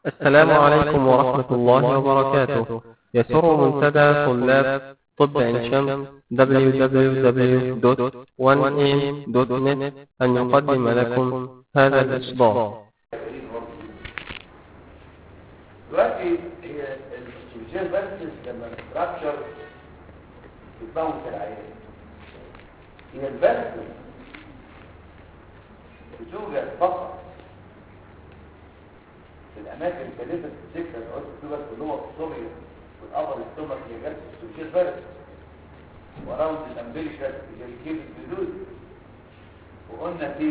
السلام عليكم ورحمة الله وبركاته يسر منتدى طلاب طب عين شمس www.1am.net أن يقدم لكم هذا الإصدار دلوقتي هي الاستروجين بارسس لما الاستراكشر بتباونس العيان هي البارسس بتوجد فقط في الاماكن الثالثه في السكه اللي قلت توجد في جوه الصوميه والابر الستومك هي جالس الاستروجين بارسس وراوند الامبليكال هي الكيف البدود وقلنا في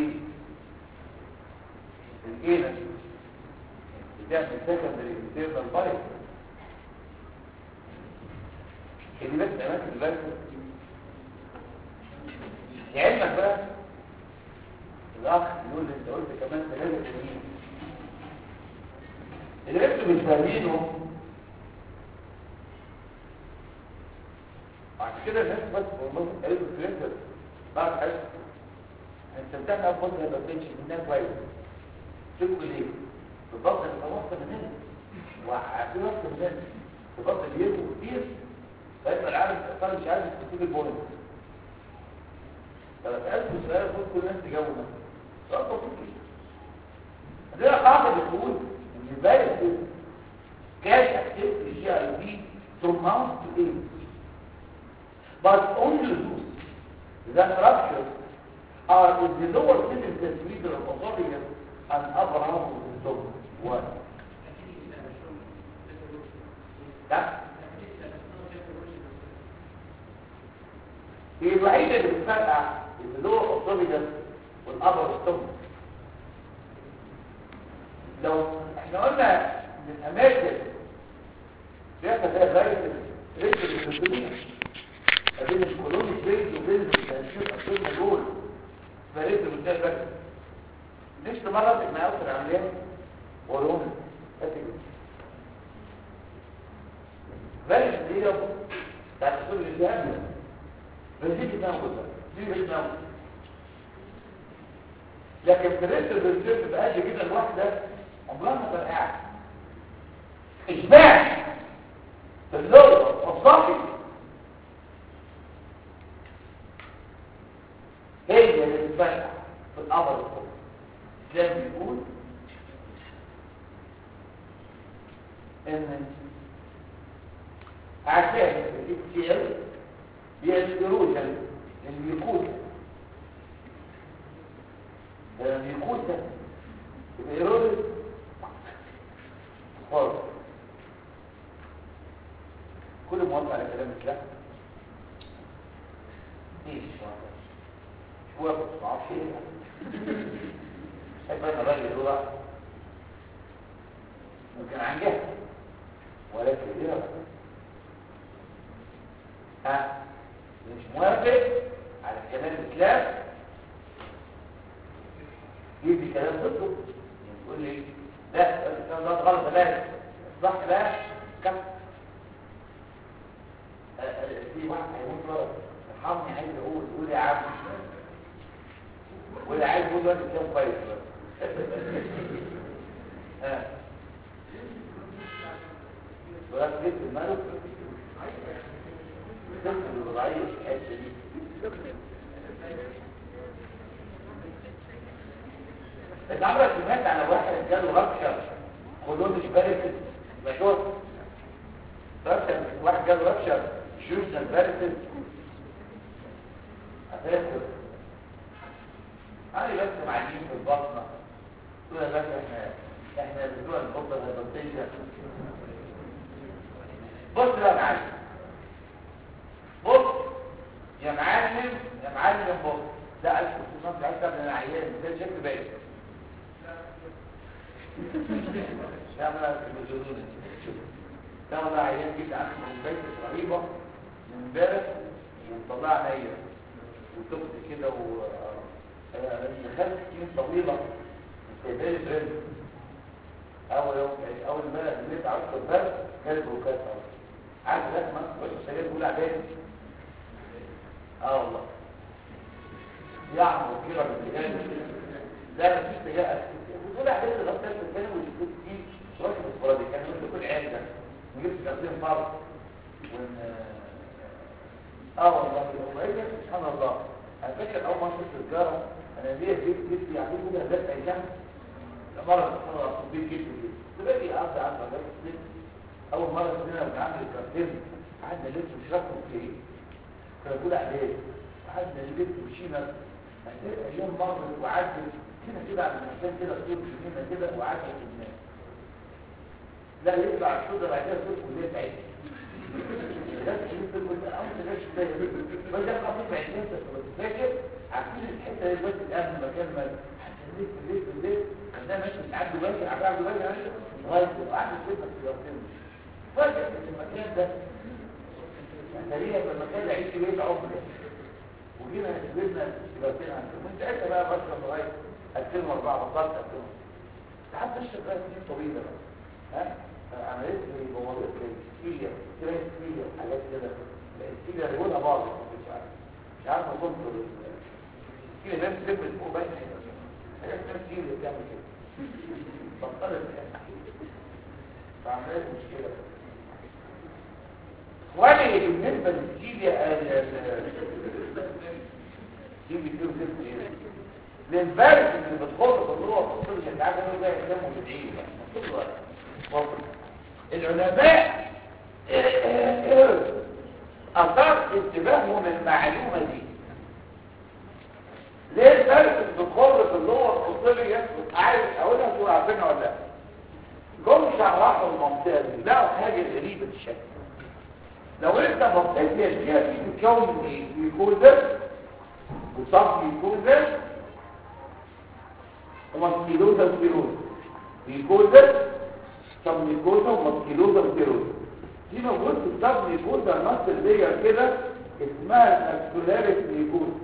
الجينس بتعمل سكندري انترنال بايت اللي بس اماكن البرد لعلمك بقى الاخ يقول لي انت قلت كمان ثلاثة سنين اللي انتوا مش فاهمينه عشان كده الناس بس والله قالوا الكلينتر بعد حاجه انت بتعمل فتره ما بتمشي منها كويس شوفوا ليه الضغط اللي توصل من هنا وفي وقت من هنا الضغط اللي يجي كتير فيبقى العالم اصلا مش عارف تكتب البوينت فلو سالت السؤال المفروض كل الناس تجاوب سؤال بسيط كده عندنا قاعده بتقول ان الفيروس كاش اكتيف جي اي بي from mouth to ear but only those that ruptures are in the lower middle centimeter of esophagus and upper half of the stomach و ده هي الوحيدة اللي بتفرقع اللور اسوفيجاس والابر ستومك لو احنا قلنا من اماكن بيحصل فيها فيروس ريتش الانسولين ما بين الكولوني بريد وبين التنشيط اصولنا دول فريد المنتهى بس ليش تمرض ان اوصل عمليات ولون اتجاه بلاش دي بتاعت كل اللي قبل بس دي بتناول دي بتناول لكن في الريست الريست بقاش كده الواحده عمرها ما فرقعت اشباع في اللغه والصافي هي اللي بتفرقع في الامر الصوفي كان بيقول ان عشان الاكتيال بيسكروجن الميكوتا الميكوتا الايرودس خالص كل موافق على كلامك لا ايش شو وافق معرفش ايه هيبقى انا راجل هو ممكن عن جهل ولكن ليه بقى ها مش موافق على كلام الاسلام يدي كلام ضده يقول لي لا الاسلام ده غلط لا صح لا كم في واحد هيقول غلط ارحمني عايز اقول قول يا عم ولا عايز يقول دلوقتي كام كويس ها ولا تجيب الملك تفهم الوضعية في الحتة دي انت عمرك سمعت على واحد جاله رابشر كولونش بارسل مشهور رابشر واحد جاله رابشر جوزن بارسل هتذكر انا بس معلمين في البطنة تقول يا باشا احنا احنا بتوع البطنة الهبطية بص بقى يا معلم بص يا معلم يا معلم بص ده 1600 عايز قبل العيان ده شكل باين لا ما تبذلوني ده والله عيان جدا عنده من بيت رهيبة من امبارح ومطلعها نية وتبت كده و دخلت سنين طويلة استقبالي برنس اول يوم اول ما نزلت على الباب كانت بروكات عارف ده ما كنت شغال بقول اعدادي اه والله يعمل كده بالجهاز لا مفيش تجاه بتقول اعدادي ده ثالث ثانوي وجبت فيه راجل سيجارتين فرق وان اه والله هو هي سبحان الله انا فاكر اول ما شفت سيجاره انا ليا بيت جدي يعني كده هدف ايام مره مره في بيت جدي دلوقتي قعدت قعدت قعدت اول مره كنا بنعمل الكارتين قعدنا نلف ونشربهم في ايه كنا بنقول عليه قعدنا نلف ومشينا ايام مرت وعدت كده كده على المكان كده طول شمينا كده وعدت الناس لا يطلع الصدر بعد كده تقول كليه بعيد بس انت كنت اول ما جاش بس ده خطيب بعيد انت فاكر عارفين الحته دي بس الان مكان ما حسيت ليه ليه ده ماشي بتعدي بالي عدى بالي لغايه وقعدت كده في الوقتين فجاه المكان ده تقريبا المكان اللي عشت فيه عمر وجينا نسبنا السيجارتين عندنا من ساعتها بقى بشرب لغايه 2004 بطلت 2004 ساعات بشرب بقى سنين طويله بقى ها عملت لي بوظت لي سيليا تريس سيليا وحاجات كده السيليا ريولها باظت مش عارف مش عارف اظبط السيليا ده بتلم فوق باين حاجات اسمها سيليا بتعمل كده بطلت فعملت مشكله اخواني بالنسبه للسيليا دي بتجيب زفت ايه للبرد اللي بتخط في الروح الطفل اللي قاعد يقول ده يسمى بدعيه طول الوقت العلماء اثار انتباههم المعلومه دي ليه البرد بتخر في اللغه القصريه عايز اقولها انتوا عارفينها ولا لا جم شرحوا المنطقه دي لقوا حاجه غريبه الشكل لو انت بصيت هي الجهه دي بتتكون من ايه ميكوزا وصف ميكوزا ومسكيلوزا وسبيروزا ميكوزا سب ميكوزا ومسكيلوزا وسبيروزا دي موجود في السب ميكوزا نص اللير كده اسمها الماسكولاريس ميكوزا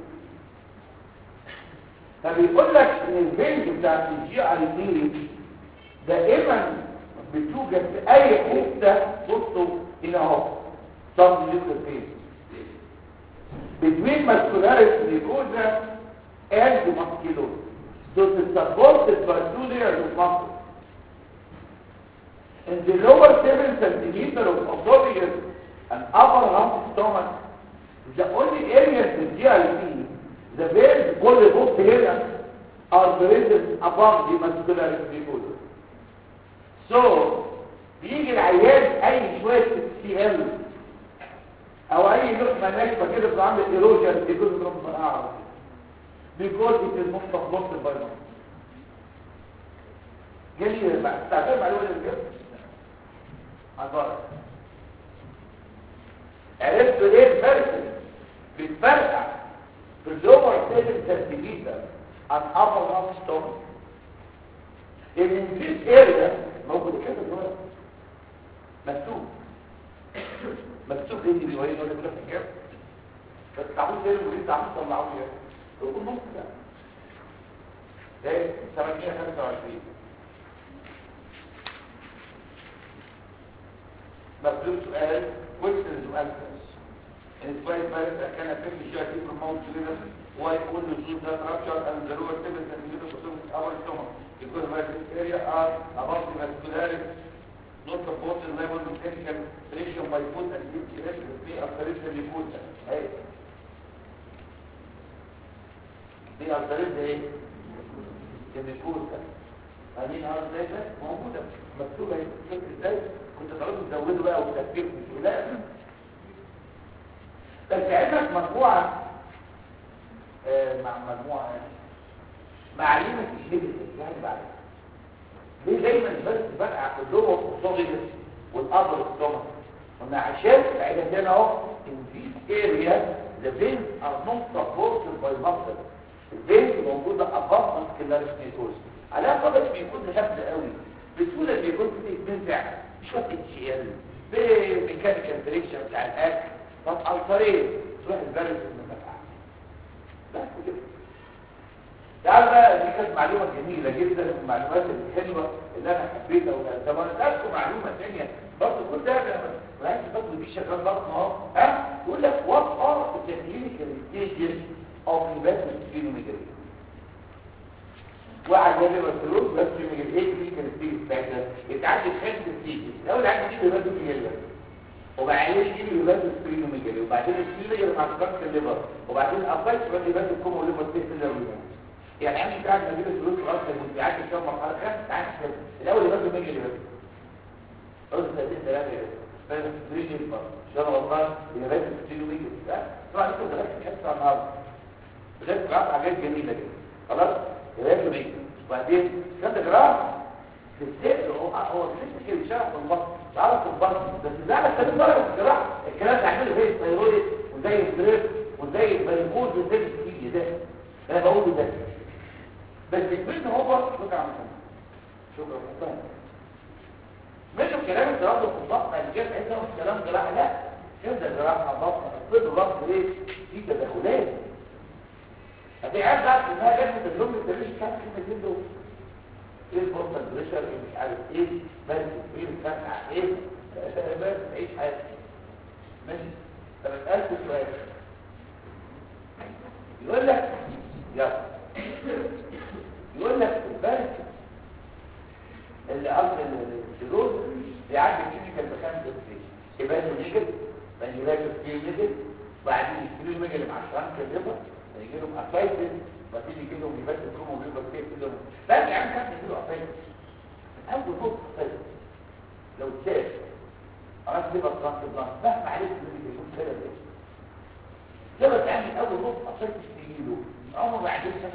فبيقول لك ان الفينج بتاعت الجي اي تي دائما بتوجد في اي حته بصوا هنا اهو some little pain. Between muscularis mucosa and the musculus. So to support the two layers of muscle. In the lower 7 centimeter of esophagus and upper half stomach, the only areas in GIP, the veins كل بص هنا are present above the muscularis mucosa. So, بيجي العيان اي شوية سي ال او اي لقمه ناشفه كده بتعمل ايروجن في جزء من الفرقعه بيكون في المخ بص البيضاء جميل بقى تعرف معلومه الجسم عباره عرفت ليه الفرق بتفرقع في اللور 7 سنتيمتر عن upper half stomach ان في اريا موجود كده دلوقتي مكتوب مكتوب ايه اللي بيوريني ولا بيقول لك كام بس تعالوا زي المريض تعالوا طلعوا لي تقول النص ده ده 825 مكتوب سؤال questions وانسرز ان سؤال فارس كان في الجي تي بروموت لنا ويقول له شو ده رابشر and the lower seven centimeters of our stomach because my area are above the vascularis not supported level of technical pressure by foot and deep pressure في أفضلية الليفوت اهي دي أفضلية ايه؟ الليفوت هذه هذا ازاي ده موجودة مكتوبة اهي شوف ازاي كنت تعرفوا تزودوا بقى وتكبيروا لا بس عندك مجموعة آه مع مجموعة معلومة الشبه يعني بعد ليه دايما بس بقع في اللغة الصغيرة والأبر الصغيرة قلنا عشان العيدة هنا اهو in this area the veins are not supported by muscle الفينز موجودة above muscular mucosa على قدر بيكون هبل قوي بسهولة بيكون في بتنفع شوية اتش ال بميكانيكال بريكشن بتاع الاكل طب الطريق تروح البرد المفتحة بس كده تعال بقى دي كانت معلومة جميلة جدا من المعلومات الحلوة اللي انا حبيتها وقلتها طب انا اديتكم معلومة ثانية برضه كل ده انا وعايز برضه دي شغال برضه اهو ها يقول لك وات ار ذا كلينيكال ستيجز اوف هيباتوسفينوميجالي واحد جاي له فلوس بس من الايه كلينيكال ستيج بتاعتها يتعدي خمس ستيجز الاول عندي دي هيباتوسفينوميجالي وبعدين يجي يبات سبرينوميجالي وبعدين السيلر مع سكرت الليفر وبعدين ابايت يبقى يبات الكوم والليفر تيست يعني عندي قاعد نجيب الفلوس خلاص كنت قاعد في كام مرحله خمس قاعد الاول يبات ميجالي بس قلت سنتين ثلاثه فاهم سبرينوميجالي ان شاء الله والله يبات سبرينوميجالي طبعا انتوا دخلت حته النهارده غير قطع حاجات جميله كده خلاص يبات ميجالي وبعدين خد جراح في السير هو هو الست كده شرح في البطن تعرف في البطن بس ده على سبيل المثال الجراح الكلام ده عامله زي الثيرويد وزي الدريب وزي البريكوز وزي السيدي ده انا بقول ده بس منه هو شكرا عم شكرا حسام منه كلام الجراح في البطن اللي جاب انت كلام جراح لا كده جراح على البطن الطب البطن ليه في تدخلات هتلاقي عارف بقى انها جت من الجمله اللي مش كانت كلمتين دول ايه البورتال بريشر ايه مش عارف ايه بس ايه بتفتح ايه بس عيش حياتك ماشي طب اسالك سؤال يقول لك يلا يقول لك البرد اللي قبل السيروز بيعدي الكيميكال بخمسة ستيج يبقى نيجل بعدين يلاقي ستيج نيجل بعدين يشتري الميجل مع الشرنك الليفر يجي لهم اسايتس وبعدين يجي لهم يبات الكروم وبيبقى كتير كده بس يا عم كان يجي له اسايتس اول نقطه اسايتس لو اتشاف خلاص ليفر ترانسبلانت مهما عليك اللي بيكون كده ده سبب يعني اول نقطه اسايتس تيجي له عمره ما يعديش سنه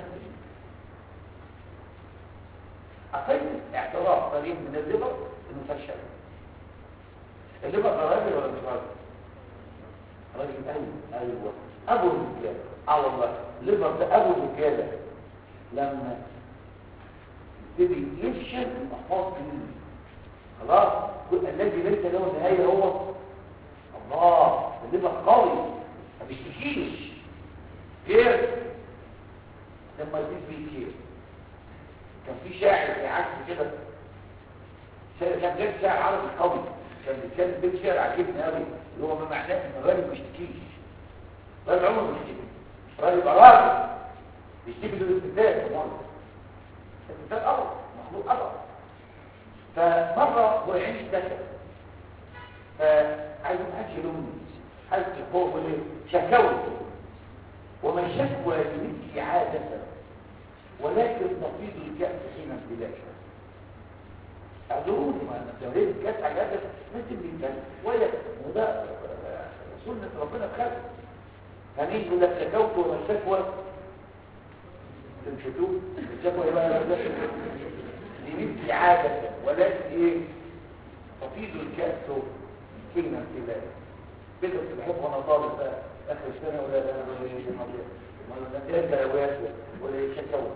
اسايتس اعتراف قريب من الليفر انه فشل الليفر ده راجل ولا مش راجل؟ راجل ايوه ايوه ابو الرجاله اه والله الليفر ده ابو الرجاله لما يبتدي يفشل احفاظ منه خلاص كل الذي ليس له نهايه هو الله الليفر قوي ما بيشتكيش كير لما يزيد فيه كير كان في شاعر في عكس كده شاعر كان جاي شاعر عربي قوي كان بيتكلم بيت شعر عجبني قوي اللي هو ما معناه ان الراجل ما بيشتكيش الراجل عمره ما بيشتكي الراجل يبقى راجل بيشتكي للاستفاد مرة الاستفاد أرض مخلوق أرض فمرة هو يعيش دكة فعايز محدش يلومني حاسس فوق وليه شكوت وما شكوى لمثل عادة ولكن تفيض الكأس حين امتلاكها أعذروني ما أنا تمرين الكأس على هذا مثل من كأس ولا وده سنة ربنا بخلق هنيجي يقول لك شكوت وما شكوى تنشدوه الشكوى ايه بقى لمثل عادة ولكن ايه تفيض الكأس حين امتلاكها كده كنت بحب وانا طالب بقى اخر السنه ولا لا ولا ايه ولا انت يا واد ولا ايه شكوى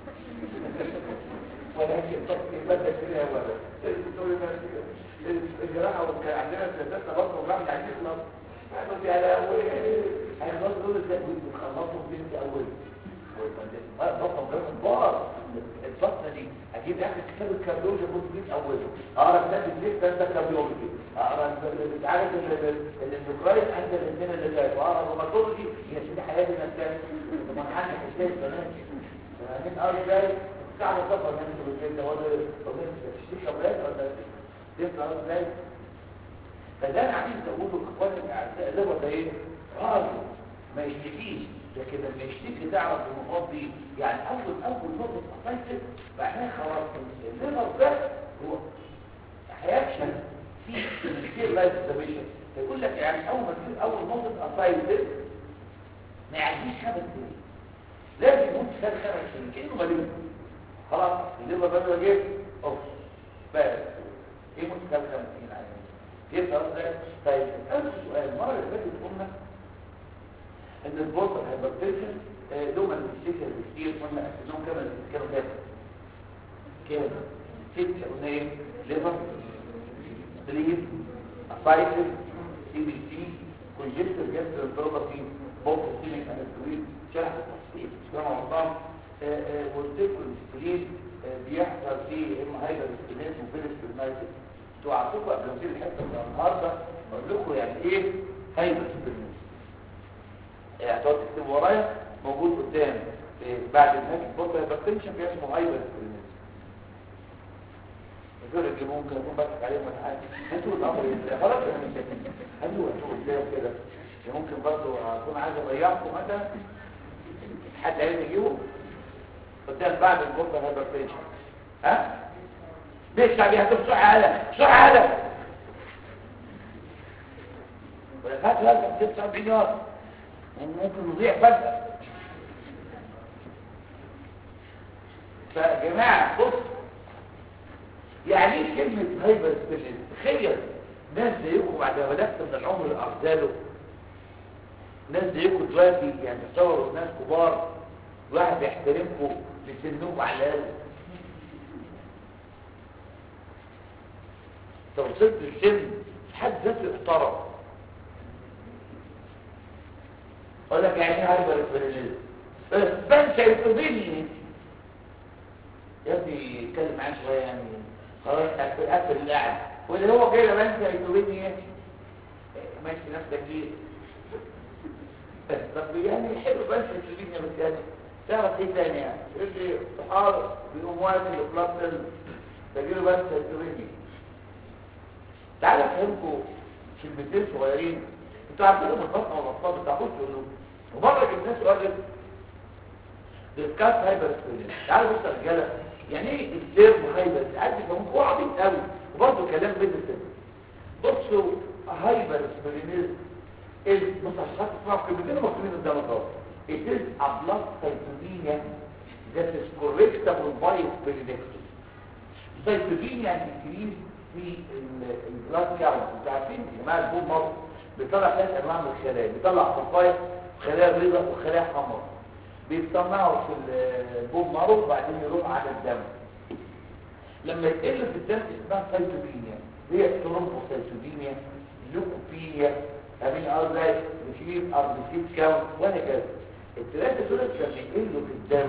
ولكن بدك كده يا ولد تقول لي الجراحه وكان عندنا سياسات برضه وجامعه عايزين يخلص قالوا دي على اول هيخلصوا دول ازاي بيخلصوا بنت اول بطن ده كبار البطنه دي اجيب اخر كتاب الكارديولوجي كنت بيت اوله اقرا كتاب الزيت ده كارديولوجي اقرا عارف الاندوكراين عند الاثنين اللي فاتوا اقرا الروماتولوجي هي سيدي حياتي نفسها مرحله حساسيه بنات بعدين اقرا ازاي ساعه سفر من الكلام ده ولا ولا تشتري اولاد ولا تنفع ازاي فده انا عايز اقوله اخواني الاعزاء اللي ده ايه راجل ما يشتكيش لكن لما يشتكي تعرف النقاط دي يعني اول اول نقطه اسايتس بعدها خلاص الليفر ده هو هيفشل في كتير لايف ديستربيشن يقول لك يعني اول ما تصير اول نقطه اسايتس ما يعديش خمس سنين لازم يموت خلال خمس سنين كانه مريض خلاص الليفر ده جه اوف بس يموت خلال خمس سنين عادي يبقى ده طيب اول سؤال المره اللي فاتت قلنا ان البورتال هايبرتنشن له مانيفستيشن كتير قلنا انهم كمان كانوا كام كام ستة قلنا ايه ليفر بليد اسايتس سي بي سي كونجكتيف جاستر بروبرتي بوك سيميك انسترويد شرح التفصيل كلام عظام والتيكو السكرين بيحصل فيه اما هايبر ستيميت وفيلس بالمايتس انتوا عارفين قبل ما تيجي الحته بتاع النهارده اقول لكم يعني ايه هايبر ستيميت هتقعد تكتب ورايا موجود قدام بعد الهاك بوتر هايبرتنشن في اسمه هايبر دول اللي ممكن اكون بضحك عليهم ولا حاجه انتوا الامر ازاي خلاص انا مش هدوا انتوا ازاي كده ممكن برضه اكون عايز اضيعكم مثلا حد عايز يجيبه قدام بعد الجمله هايبرتنشن ها بيكسع بيها بسرعه على بسرعه على ولا فات لازم تدفع مليار ممكن نضيع فجأة فيا جماعة بص يعني ايه كلمة هايبر سبيشال تخيل ناس زيكم بعد ما بدأت من العمر أرساله ناس زيكم دلوقتي يعني تصوروا ناس كبار واحد يحترمكم لسنكم على الأقل لو وصلت السن حد ذاته يحترم اقول لك يعني ايه هايبر سبيريزم بنسى يطردني يا ابني اتكلم معاه شويه يعني خلاص قفل قفل اللعب واللي هو جاي بنسى يطردني ايه ماشي نفسك ليه طب يعني حلو بنسى يطردني بس يعني تعرف ايه تاني يعني يقول لي صحاب بيقوم واقف البلاطل تجيله بنسى يطردني تعالى افهمكم كلمتين صغيرين انتوا عارفين من البطن والبطن بتاعكم تقولوا ومره جبنا سؤال ديسكاس هايبر سبيرين تعالوا بصوا يا رجاله يعني ايه السيرم هايبر عايز يفهموا هو عبيط قوي وبرضه كلام ميديسن بصوا هايبر سبيرينيزم المصححات اسمها كلمتين مكتوبين قدامك اهو it is a blood cytopenia that is correctable by spironectomy cytopenia increase في البلاد كاونت انتوا عارفين يا جماعه البوم مصر بيطلع ثلاث انواع من الخلايا بيطلع فقايه خلايا بيضاء وخلايا حمراء بيتصنعوا في البوم مارو وبعدين يروح على الدم لما يقل في الدم اسمها سيتوبينيا هي ترومبوسيتوبينيا لوكوبينيا امين ارزاي مشير اربسيت كاونت وهكذا الثلاثه دول لما يقلوا في الدم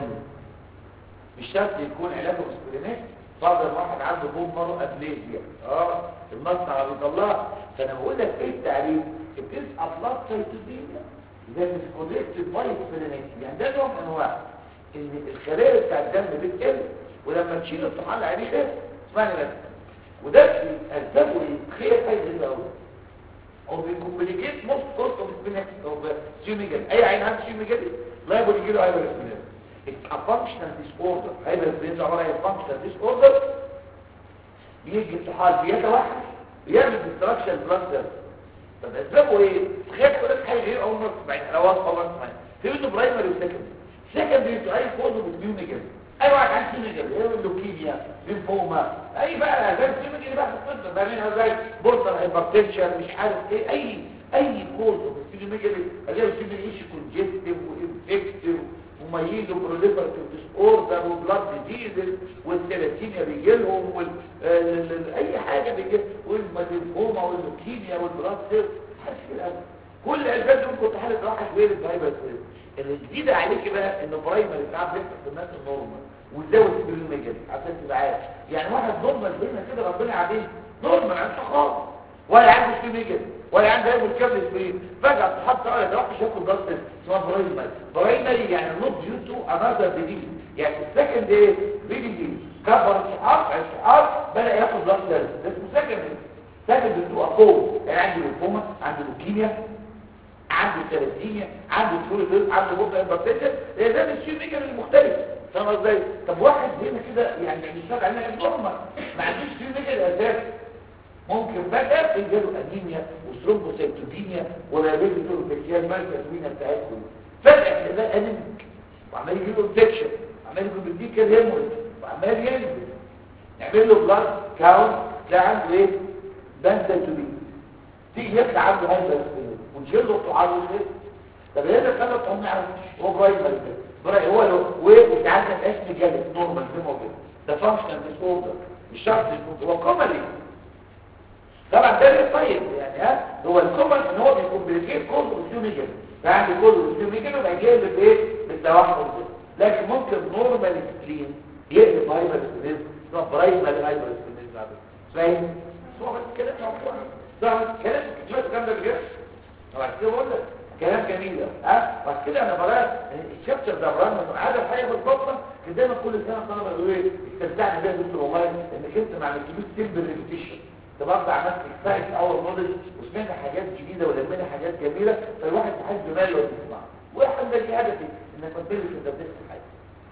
مش شرط يكون علاجه اسبرينات صادر واحد عنده بوم مارو ابليزيا اه المصنع بيطلعها فانا بقول لك ايه التعريف بتس ابلاط سيتوبينيا ده مش كونكتد باي سبرينات يعني ده نوع من انواع ان الخلايا بتاع الدم بتقل ولما تشيل الطحال عليه خف اسمعني بس وده اسبابه ايه خير حاجه غريبه قوي او بيكومبليكيت موست كوست اوف سبينكس او سيوميجل اي عين عنده سيوميجل لا يبقى يجي له هايبر سبينكس it's a functional disorder هايبر سبينكس عباره عن functional disorder يجي الطحال بيتوحش بيعمل ديستراكشن بلاد سيلز طب اسبابه ايه تخيل كل حاجه غير اول مره تسمعين خلاص اول مره تسمعين تقول برايمري وسكندري سكندري اي كوز بالنيوميجل اي واحد عنده سيميجل ايه اللوكيميا ليمفوما اي بقى اسباب سيميجل بقى في الطب بقى منها زي بورتال هايبرتنشن مش عارف ايه اي اي كوز بالسيميجل الاقي السيميجل ايش كونجستيف وانفكتيف وميل وبروليفرتيف ديس اوردر وبلاد ديزيز والثلاثينيا بيجي لهم وال... اي حاجه بيجي والمالينفوما واللوكيميا والبلاد سيل حاجه كده كل الاسباب دي ممكن تحل راحه غير الهايبر الجديد عليك بقى انه برايمري ساعات بيحصل في الناس النورمال ويزود السبيروميجالي عشان تبقى عارف يعني واحد نورمال هنا كده ربنا يعافيه نورمال عنده خالص ولا عنده سبيروميجالي ولا عنده اي مشكله سبرين فجاه تحط على ده واحد ياكل ضغط اسمها برايمري برايمري يعني نوت ديو تو انذر ديزيز يعني السكند ايه بيجي كبر الشعار الشعار بدا ياخد ضغط ده اسمه سكند سكند تو اكو يعني عنده ليمفوما عنده لوكيميا عنده ثلاثينيا عنده سكول عنده بوكا امبارتيشن ده مش شيء ميجر المختلف فاهم ازاي طب واحد هنا كده يعني بيشتغل علينا نورمال ما عندوش شيء ميجر اساس ممكن فجاه يجيله انيميا وثرومبوسيتوبينيا ولا بيجي له البكتيريا المالكاسوينه بتاعتهم فجاه كده انيميك وعمال يجي له انفكشن وعمال يجي له بيديكال هيموريج وعمال ينزل نعمل له بلاد كاونت تلاقي عنده ايه بانسيتوبينيا تيجي يطلع عنده هايبر ونشيل له الطعام والخير طب هنا خلى الطعام نعرف هو برايمري براي هو لو وانت عندك اسم جالس نورمال زي ما قلت ده فانكشنال ديس اوردر مش شرط هو كومالي طبعا ده طيب يعني ها هو الكومن ان هو بيكومبليكيت كوز اوستيوميجل فعندي كوز اوستيوميجل وبقى جاي بايه بالتوحد ده لكن ممكن نورمال سكرين يقلب هايبر سكرين اسمه برايمري هايبر سكرين فاهم هو بس كده موضوع ده كلام كتير الكلام ده بجد طبعا كده بقول لك كلام جميل ها بس كده انا براء الشابتر ده براء من عاده حاجه بالبطنه كان دايما كل سنه الطلبه يقولوا ايه استمتعنا بيها يا دكتور والله انك انت ما عملتلوش سيمبل ريبيتيشن انت برضه عملت اكسايز اول موديل وسمعنا حاجات جديده ولمينا حاجات جميله فالواحد بحس بماله ويسمع واحد ده دي هدفي انك ما تبلش انت بتسمع حاجه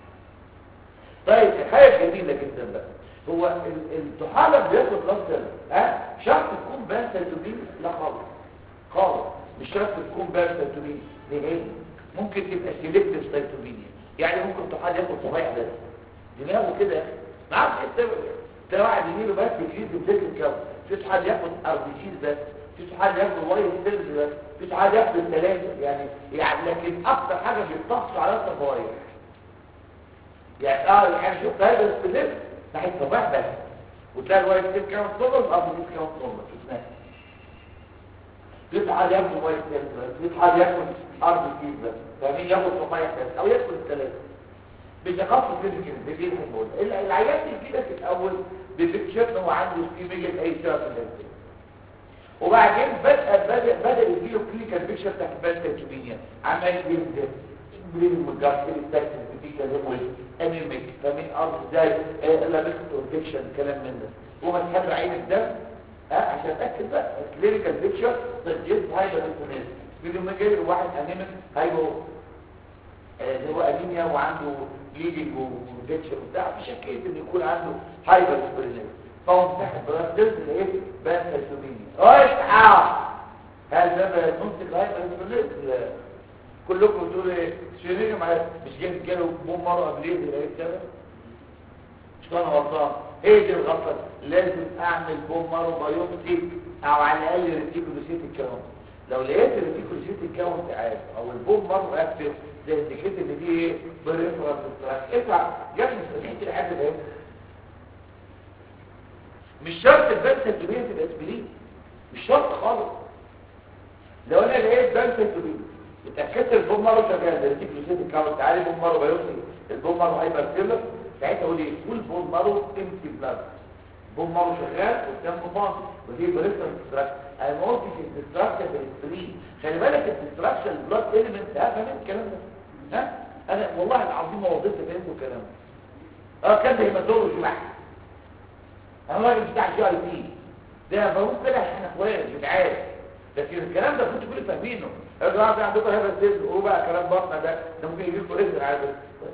طيب حاجه جميله جدا بقى هو ال- الطحالة بياخد لفظ ها شرط تكون بارسة تبين لا خالص خالص مش شرط تكون بارسة تبين نهائي ممكن تبقى سيلكتيف سايتوبينيا يعني ممكن طحال ياخد صبايع بس دماغه كده يا اخي ما اعرفش ايه السبب يعني تلاقي واحد يجيله بس يجيب بذكر الكون في طحال ياخد اربيجيز بس في طحال ياخد وايت سيلز بس في طحال ياخد الثلاثه يعني يعني لكن اكتر حاجه بيتصل على الصبايع يعني اه يعني شوف هذا السلم ناحيه صباح بس وتلاقي الوايت سيل كاونت نورمال الارض كاونت نورمال شفناه يصحى ياكل وايت سيل بس يصحى ياكل ارض كيس بس فمين ياخد صبايح بس او ياكل الثلاثه بشخص فيزيكال بدي الحمول العيان يجي لك الاول بفكشن هو عنده سكيميجل اي سبب في الانسان وبعدين بدأ بدأ بدأ يجيله كلينيكال بيكشر تحت بانتاجوبينيا عمال ينزل برين مجارسين التاكسي بتيجي هيموج انيميك فمين ارض ازاي لابس انفكشن كلام من ده وما تحب عين الدم ها عشان اتاكد بقى كلينيكال بيكشر سجلت هايبر انسولين فيديو ما جاي واحد انيميك هايبو اللي هو انيميا وعنده بليدنج وانفكشن وبتاع في شكيت ان يكون عنده هايبر انسولين فهو مسحب بلاد سيلز اللي ايه بانتاجوبينيا اصحى هل ده منطق هايبر انسولين كلكم بتقولوا ايه شيرين معايا مش جاي جاله بوم مره قبليه ولا ايه كده مش كان غلطان ايه دي الغلطه لازم اعمل بوم مره بايوبسي او على الاقل ريتيكولوسيت الكاونت لو لقيت الريتيكولوسيت الكاونت عالي او البوم مره اكتف ده انديكيت ان دي ايه بريفرنس ستراك اسمع جت مستحيل لحد ده مش شرط البنسة الكبيرة تبقى اسبرين مش شرط خالص لو انا لقيت بنسة كبيرة اتاكدت البوم مره شغال ده يديك لوسيت الكاونت تعالي بوم مره بايوبسي البوم مره هايبر سيلر ساعتها اقول ايه فول بوم مره امتي بلاد بوم مره شغال قدام فاضي ودي بريفرنس ستراكشر انا ما قلتش الدستراكشر بالسبرين خلي بالك الدستراكشر البلاد اليمنت ها فاهم الكلام ده ها انا والله العظيم ما وضحت فهمت الكلام ده اه كان ده هيماتولوج واحد انا راجل بتاع جي اي بي ده بقول كده احنا اخوات جدعان لكن الكلام ده كنتوا كلكم فاهمينه يا جماعه في عندكم هذا السن قولوا بقى كلام بطنه ده ده ممكن يجي لكم رزق عادي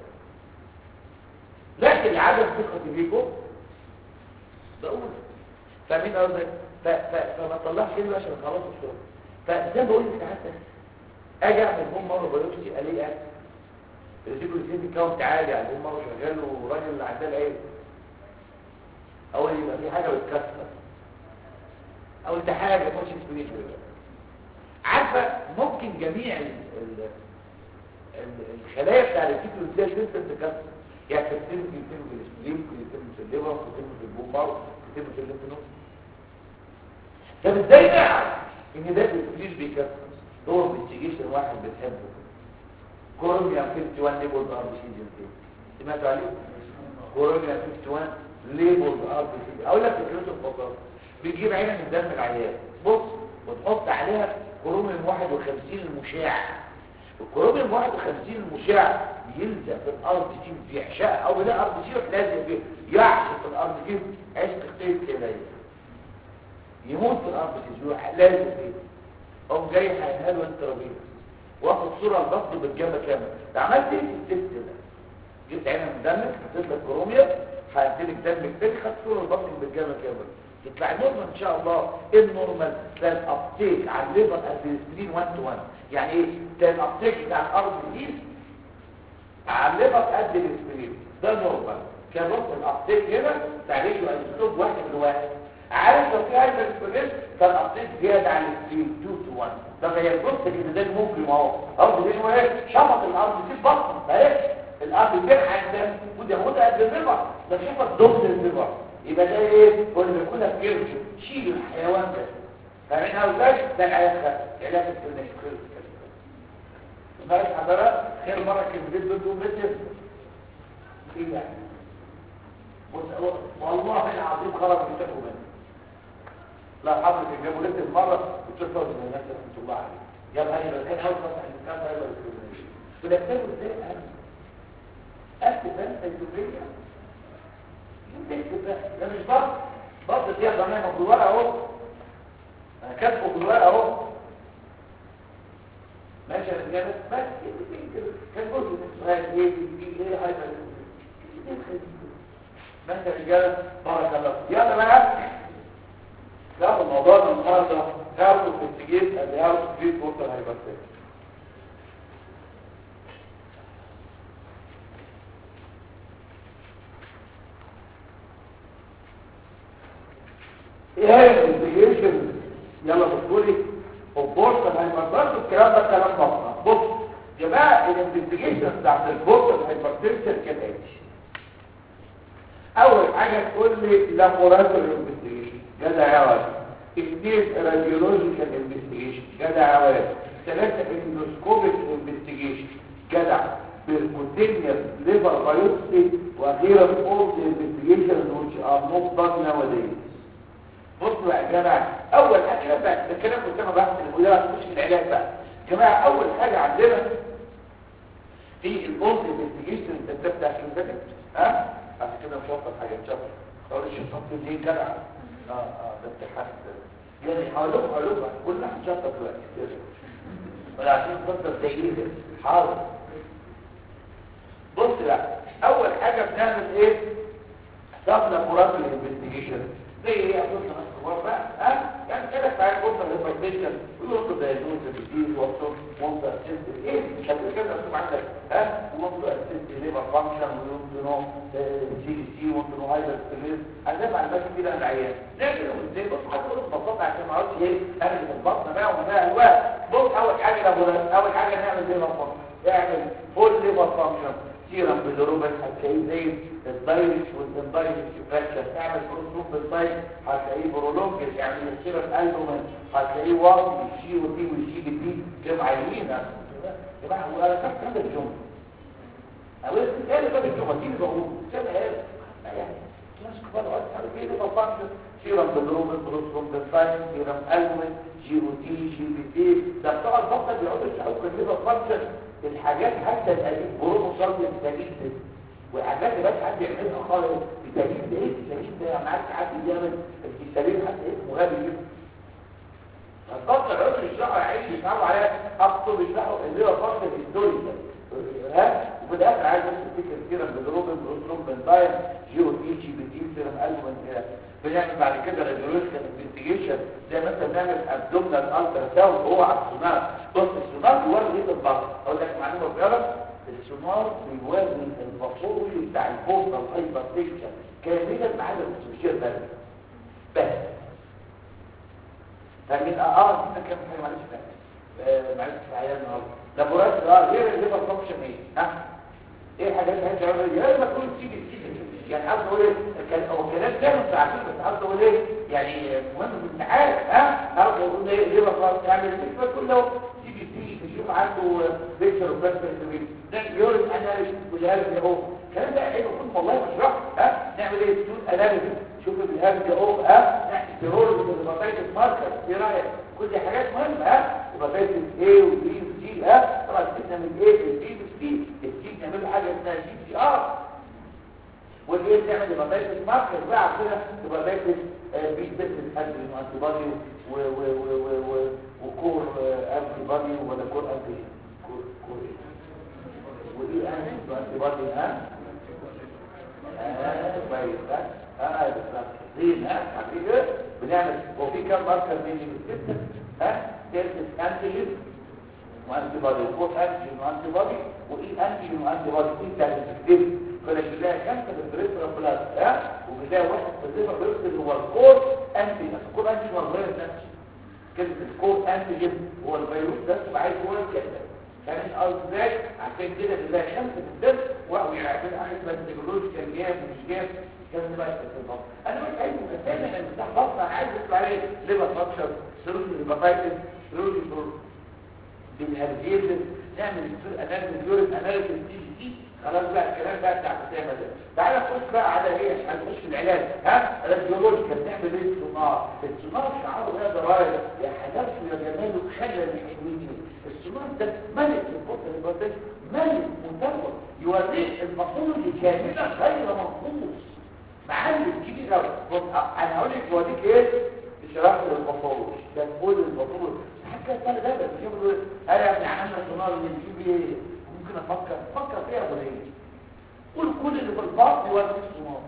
لكن عدم ثقتي بيكم بقول فاهمين قصدي ف- ف- فما تطلعش كده عشان خلاص الشغل فزي ما بقول لك حتى اجي اعمل بوم مره بيولوجي الاقي يجيبوا السيتي كاونت عالي على بوم مره شغال وراجل اللي عداه العين اول يبقى في حاجه بتكسر او انت حاجه مش سبيريتشوال عارفه ممكن جميع ال ال ال الخلايا بتاع الفيتو ازاي تنسى تكسر يعني تكتب في يتم في السليم ممكن يتم في الليفر ممكن يتم في البومبار يتم في الليمف نود طب ازاي نعرف ان ده الفليش بيكسر دور بالتيجيشن واحد بتحبه كورونيا 51 ليبل ار بي سي جنتين سمعتوا عليه كورونيا 51 ليبل ار بي سي اقول لك فكرته ببساطه بتجيب عينه من دم العيان بص وتحط عليها كروميوم 51 المشع الكروميوم 51 المشع بيلزق في الارض دي بيعشقها او لا ارض دي يروح لازق فيه يعشق في الارض دي عشق خطيط كده يموت في الارض دي يروح لازق فيه قوم جاي هينها له انت ربيع واخد صوره البطن بالجامه كامل ده عملت ايه في التست ده جبت عينه من دمك حطيت لك كروميا هديلك دمك تاني خدت صوره البطن بالجامه كامل تطلع نورمال ان شاء الله ايه النورمال ده الابتيك على الليفر ادرينالين 1 تو 1 يعني ايه ده الابتيك بتاع الارض دي على الليفر قد الاسبرين ده نورمال كان نص الابتيك هنا تعريف الاسلوب واحد لواحد عارف لو في هايبر اسبرين كان الابتيك زياده عن الاسبرين 2 تو 1 ده هي البص كده ده الممكن اهو ارض دي هو ايه شفط الارض دي بطن فايه الارض بترحل ده ودي ياخدها قد الليفر ده شفط ضغط الليفر يبقى ده ايه كل ما يكون كيرش شيل الحيوان ده فمن هؤلاء ده العلاج علاج الكلينيك ماشي حضرتك خير مره كلمتين دول دول متر ايه يعني والله العظيم خرج بيتكم منه لا حضرتك جابوا لك مره وتشوفوا الناس رحمه الله عليه يبقى يبقى كان اول صفحه كان فايبر ديسكريميشن ولكتبه ازاي اهم اكتب انت الجمهوريه تكتب بقى ده مش بط بط دي يا جماعه في الورقه اهو انا كاتبه في الورقه اهو ماشي يا رجاله بس كان جزء من السؤال ايه بي ايه هايبر ماشي يا رجاله بارك الله يلا بقى يلا الموضوع ده النهارده هاو تو انفستيجيت اند هاو تو تريت ووتر هايبرتنشن ايه هي الانفستيجيشن يلا بتقولي البورصه الهايبرتنشن الكلام ده كلام مصنع بص يا جماعه الانفستيجيشن بتاعت البورصه الهايبرتنشن كالاتي اول حاجه تقول لي لابوراتوري انفستيجيشن جدع يا ولد اثنين راديولوجيكال انفستيجيشن جدع يا ولد ثلاثه اندوسكوبيك انفستيجيشن جدع بالكوتينيوس ليفر بايوبسي واخيرا اول انفستيجيشن which are not done nowadays بصوا بقى يا جماعه اول حاجه بقى ده الكلام قدام بحث الولايه مش العلاج بقى يا جماعه اول حاجه عندنا في الاولد انفستيجيشن انت بتبدا في الفكره ها عشان كده مش هفضل حاجه تشوف اقول لك شفت ليه جدع اه اه ده امتحان يعني هقول لكم هقول لكم كلنا هنشطب دلوقتي ولا عشان تفضل زي ايه حاضر بص بقى اول حاجه بنعمل ايه سب لابوراتوري انفستيجيشن زي ايه اقول لك اختبار بقى ها يعني كده تعالى بص الهيبرتيشن ويوصل دايجنوز الديزيز وصل وانت اسيست ايه مش هتقول كده مكتوب عندك ها وانت اسيست ليفر فانكشن ويوصل نو سي دي سي وانت نو هايبر ستيريز عندنا معلومات كتير عن العيان نعمل ازاي بص هتقول ببساطه عشان ما اقعدش ايه ارجع البطن بقى وما هو بص اول حاجه لابوراتوري اول حاجه نعمل ليفر فانكشن اعمل فول ليفر فانكشن سيرم بالروبن هتلاقيه زي الدايركت والاندايركت فراكشر تعمل كروسوم بالدايركت هتلاقيه برولونج يعني السيرم البومن هتلاقيه واطي الشي وتي والشي دي جمع يمين يا جماعه هو انا كنت هذا الجمله او ايه اللي كان الجمله دي بقول كده ايه يعني ناس كبار وقت عارف ايه ده فانكشن سيرم بالروبن كروسوم بالدايركت سيرم البومن جي او تي جي بي تي ده بتوع البطل بيقعدوا يشرحوا كده فانكشن الحاجات حتى القديم برومو صار التاريخ وحاجات بس حد يعملها خالص التاريخ ده ايه التاريخ ده يعني عارف حد بيعمل التاريخ حتى اسمه غبي جدا فالفترة العذر الشرع عايز يفهموا عليها حطوا بيشرحوا اللي هو فترة الهيستوريكال ها وفي الاخر عايز بس تفتكر سيرم بالروبن بروتروم بنزايم جيو تي جي بي تي سيرم البومن كده بنعمل بعد كده راديولوجيكال انفستيجيشن زي ما انت بنعمل ابدومينال الترا ساوند وهو على السونار بص السونار بيوري ايه بالظبط اقول لك معلومه صغيره السونار بيوري الفاصولي بتاع البوست الهايبرتنشن كاملا ما عدا السوشيال بس بس فمن اه دي كام حاجه معلش بقى معلش في عيال النهارده لابوراتوري اه غير الليفر فانكشن ايه ها ايه حاجات حاجات يا اما تكون تيجي تيجي يعني عاوز اقول ايه كان هو الكلام ده انت عارفين بس عاوز اقول ايه يعني مهم في الامتحان ها عاوز اقول ايه ليه بقى يعني الفكره كله تيجي تيجي تشوف عنده بيكتشر وبس ده يوريك اناليسيس والهاز اهو الكلام ده حلو كنت والله بشرح ها نعمل ايه تقول اناليسيس شوف الهاز اهو ها نحكي تيرور بالبطايق ماركر ايه رايك كل دي حاجات مهمه ها البطايق ايه وبي وجي ها طبعا سيبنا من ايه البي والسي السي نعمل حاجه اسمها جي سي ار والايه بتعمل هيباتايتس ماركر بقى كده هيباتايتس بي سيستم انتي انتي بادي و و و و و وكور انتي بادي ولا كور انتي كور كور ودي انتي انتي بادي ها اه كويس ها اه زين ها حقيقه بنعمل وفي كام ماركر بيجي من السيستم ها تيرتس انتيجين وانتي بادي وكور انتيجين وانتي بادي وايه انتيجين وانتي بادي ايه تاني فلك بنلاقي خمسة في البريفرال بلاس ها وبنلاقي واحد في البريفرال بلاس اللي هو الكور انتي الكور انتي هو الفيروس نفسه كلمة الكور انتي جيم هو الفيروس نفسه عايز هو الكلمة فاهم ازاي عشان كده بنلاقي خمسة في الدم وهو يعمل حاجة اسمها التكنولوجيا جاب ومش جاب كان بقى التفاصيل انا مش عايز مثلا انا مفتاح بطن انا عايز اطلع عليه ليفر فانكشن سيروس الهيباتايتس سيروس بالهرجيز نعمل اناليسيس يورين اناليسيس دي دي خلاص بقى الكلام بقى بتاع الكتابه ده تعالى نخش بقى على ايه هنخش في العلاج ها الراديولوجيكال بنعمل ايه السونار السونار شعاره ده ضرايب يا حلاوته يا جماله خلى الحلوين السونار ده ملك البورت البورتاج ملك مدور يوريك الباثولوجي كامله غير منقوص معلم كبير قوي بص انا هقول لك يوريك ايه شرحت الباثولوجي ده كل الباثولوجي حاجه سهله ده بس يقول انا يا ابني عملنا سونار اللي بيجيب ايه ممكن افكر فكر فيها ولا ايه قول كل اللي في الباطن يوريك السونار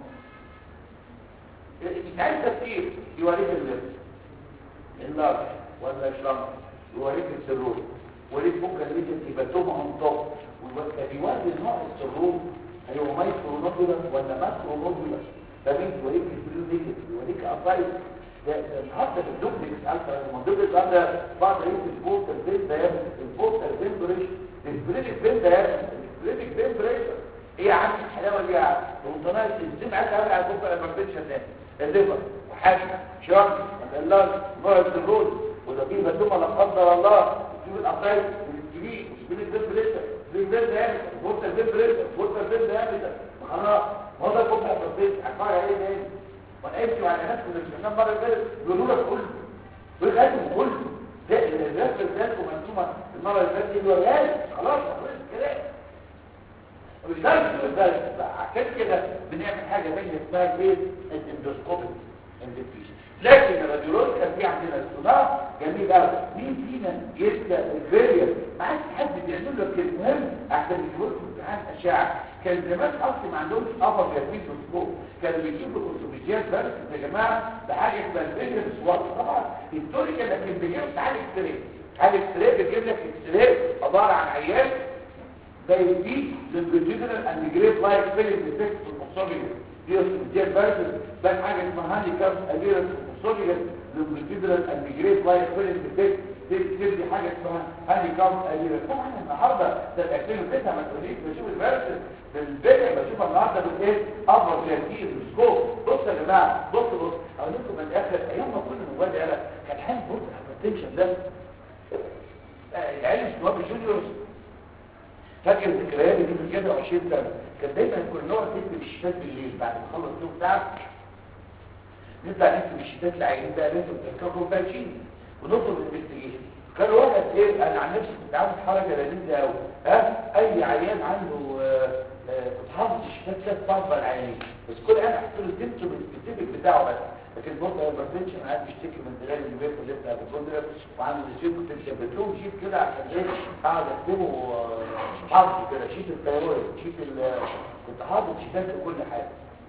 مش عايز تفكير يوريك اللبس اللارج ولا الشلمر يوريك السرور يوريك ممكن ليجن هيباتوما اون توب وبيوري نوع السرور هل هو مايكرو نودولر ولا ماكرو نودولر ده مين يوريك البلو ليجن يوريك ابايت ده النهارده في الدوبلكس الفا المنطقه ده بعض رئيس البورتال بين ده البورتال تمبريتشر السبلينيك بين ده السبلينيك تمبريتشر ايه يا عم الحلاوه دي يا عم وانت الزين عايز اعمل على فكره البربيتشر ده الليفر وحاجه شرط اللارج نوع السرور وده فيه مدومه لا قدر الله تجيب الأقايد والكبير وتجيب الدب لسه الدب ده يعني بورتا الدب لسه بورتا الدب ده يعني خلاص هو ده كله هتبطيش هتفرج عليه تاني وانا امشي على ناس من الشمال مره كده بيقولوا لك كله بيقول لك كله ده الناس اللي جاتكم منسومه المره اللي فاتت دي غالي خلاص خلص الكلام مش عارف تقول ده عشان كده بنعمل حاجه ثانيه اسمها ايه الاندوسكوبي اندفيشن لكن الراديولوج كان في عندنا الصداع جميل قوي مين فينا يبدا الفيريال ما عادش حد بيعمل لك المهم عشان يجيبوا لكم امتحان اشعه كان زمان اصلا ما عندهمش ابر جرافيك سكوب كانوا بيجيبوا اوتوميجيات بس يا جماعه بحاجه اسمها الفيريال سوات طبعا الهيستوريكال لكن بيجيب تعالى اكس راي تعالى اكس راي بيجيب لك اكس راي عباره عن عيان زي دي للبريجنرال اند جريت لايك فيلم ديفكت في المصابين دي اوتوميجيات بس ده حاجه اسمها هاندي كاب اديرس الصوجيال للبريجنرال اند جريت لايك فيلم ديفكت تكتب لي حاجه اسمها هاندي كاب اديرس طبعا النهارده ده 2009 ما تقوليش بشوف الفيرس بالبدايه بشوف النهارده بالايه ابر تركيز سكوب بص يا جماعه بص بص اقول لكم من الاخر ايام ما كل موبايل قال كان حال بص الهايبرتنشن ده العيال الشباب الجونيورز فاكر ذكرياتي دي من كده 20 سنه كان دايما كل نوع تكتب الشتات بالليل بعد ما نخلص اليوم بتاعك نطلع نكتب الشتات العيانين ده لازم تفكروا باجين ونطلب الانفستيجيشن كان واحد ايه انا عن نفسي كنت عامل حركه لذيذه قوي ها اي عيان عنده آه، آه، كنت حافظ الشتات ثلاث اربع العيانين بس كل انا احط له السيمتوم السبيسيفيك بتاعه بس لكن برضه الهايبرتنشن قاعد بيشتكي من دلال البيت اللي بتاع الكوندر وعنده الشيب كنت مثبت لهم شيت كده عشان ايه اقعد اكتبه آه، حافظ كده شيت الثيرويد شيت ال- كنت حافظ شيتات لكل حاجه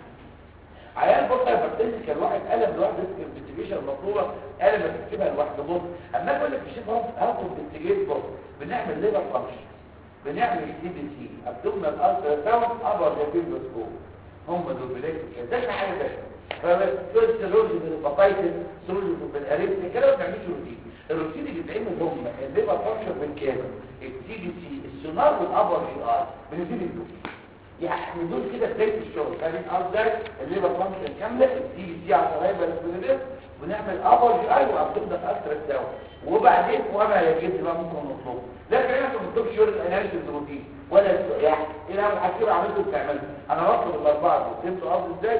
عيال بص هايبرتنشن كان واحد قلم لوحده انفستيجيشن مطلوبه قلم تكتبها لوحده بص اما اقول لك الشيت هاخد انفستيجيت بص بنعمل ليبر فانكشن بنعمل سي بي سي ابدومينال الترا ساوند ابر جابيلوسكوب هم دول بلاقي كده ده حاجه ثانيه فبتقول سيرولوجي بالبطايتس سيرولوجي بالقريب كده ما بنعملش روتين الروتين اللي بيتعمل هم الليبر فانكشن بالكامل السي بي سي السونار والابر جي ار بنبتدي ندوس يعني دول كده بدايه الشغل فاهمين قصدك الليبر فانكشن كامله السي بي سي على الغيبه الاسبوعيه ونعمل ابر جي اي وابدومينال الترا ساوند وبعدين وما يجب بقى ممكن نطلبه لكن انا ما بطلبش شغل الاناليسيس روتين ولا يعني ايه انا هحكي عملته بتعمله انا بطلب الاربعه دول فهمتوا قصدي ازاي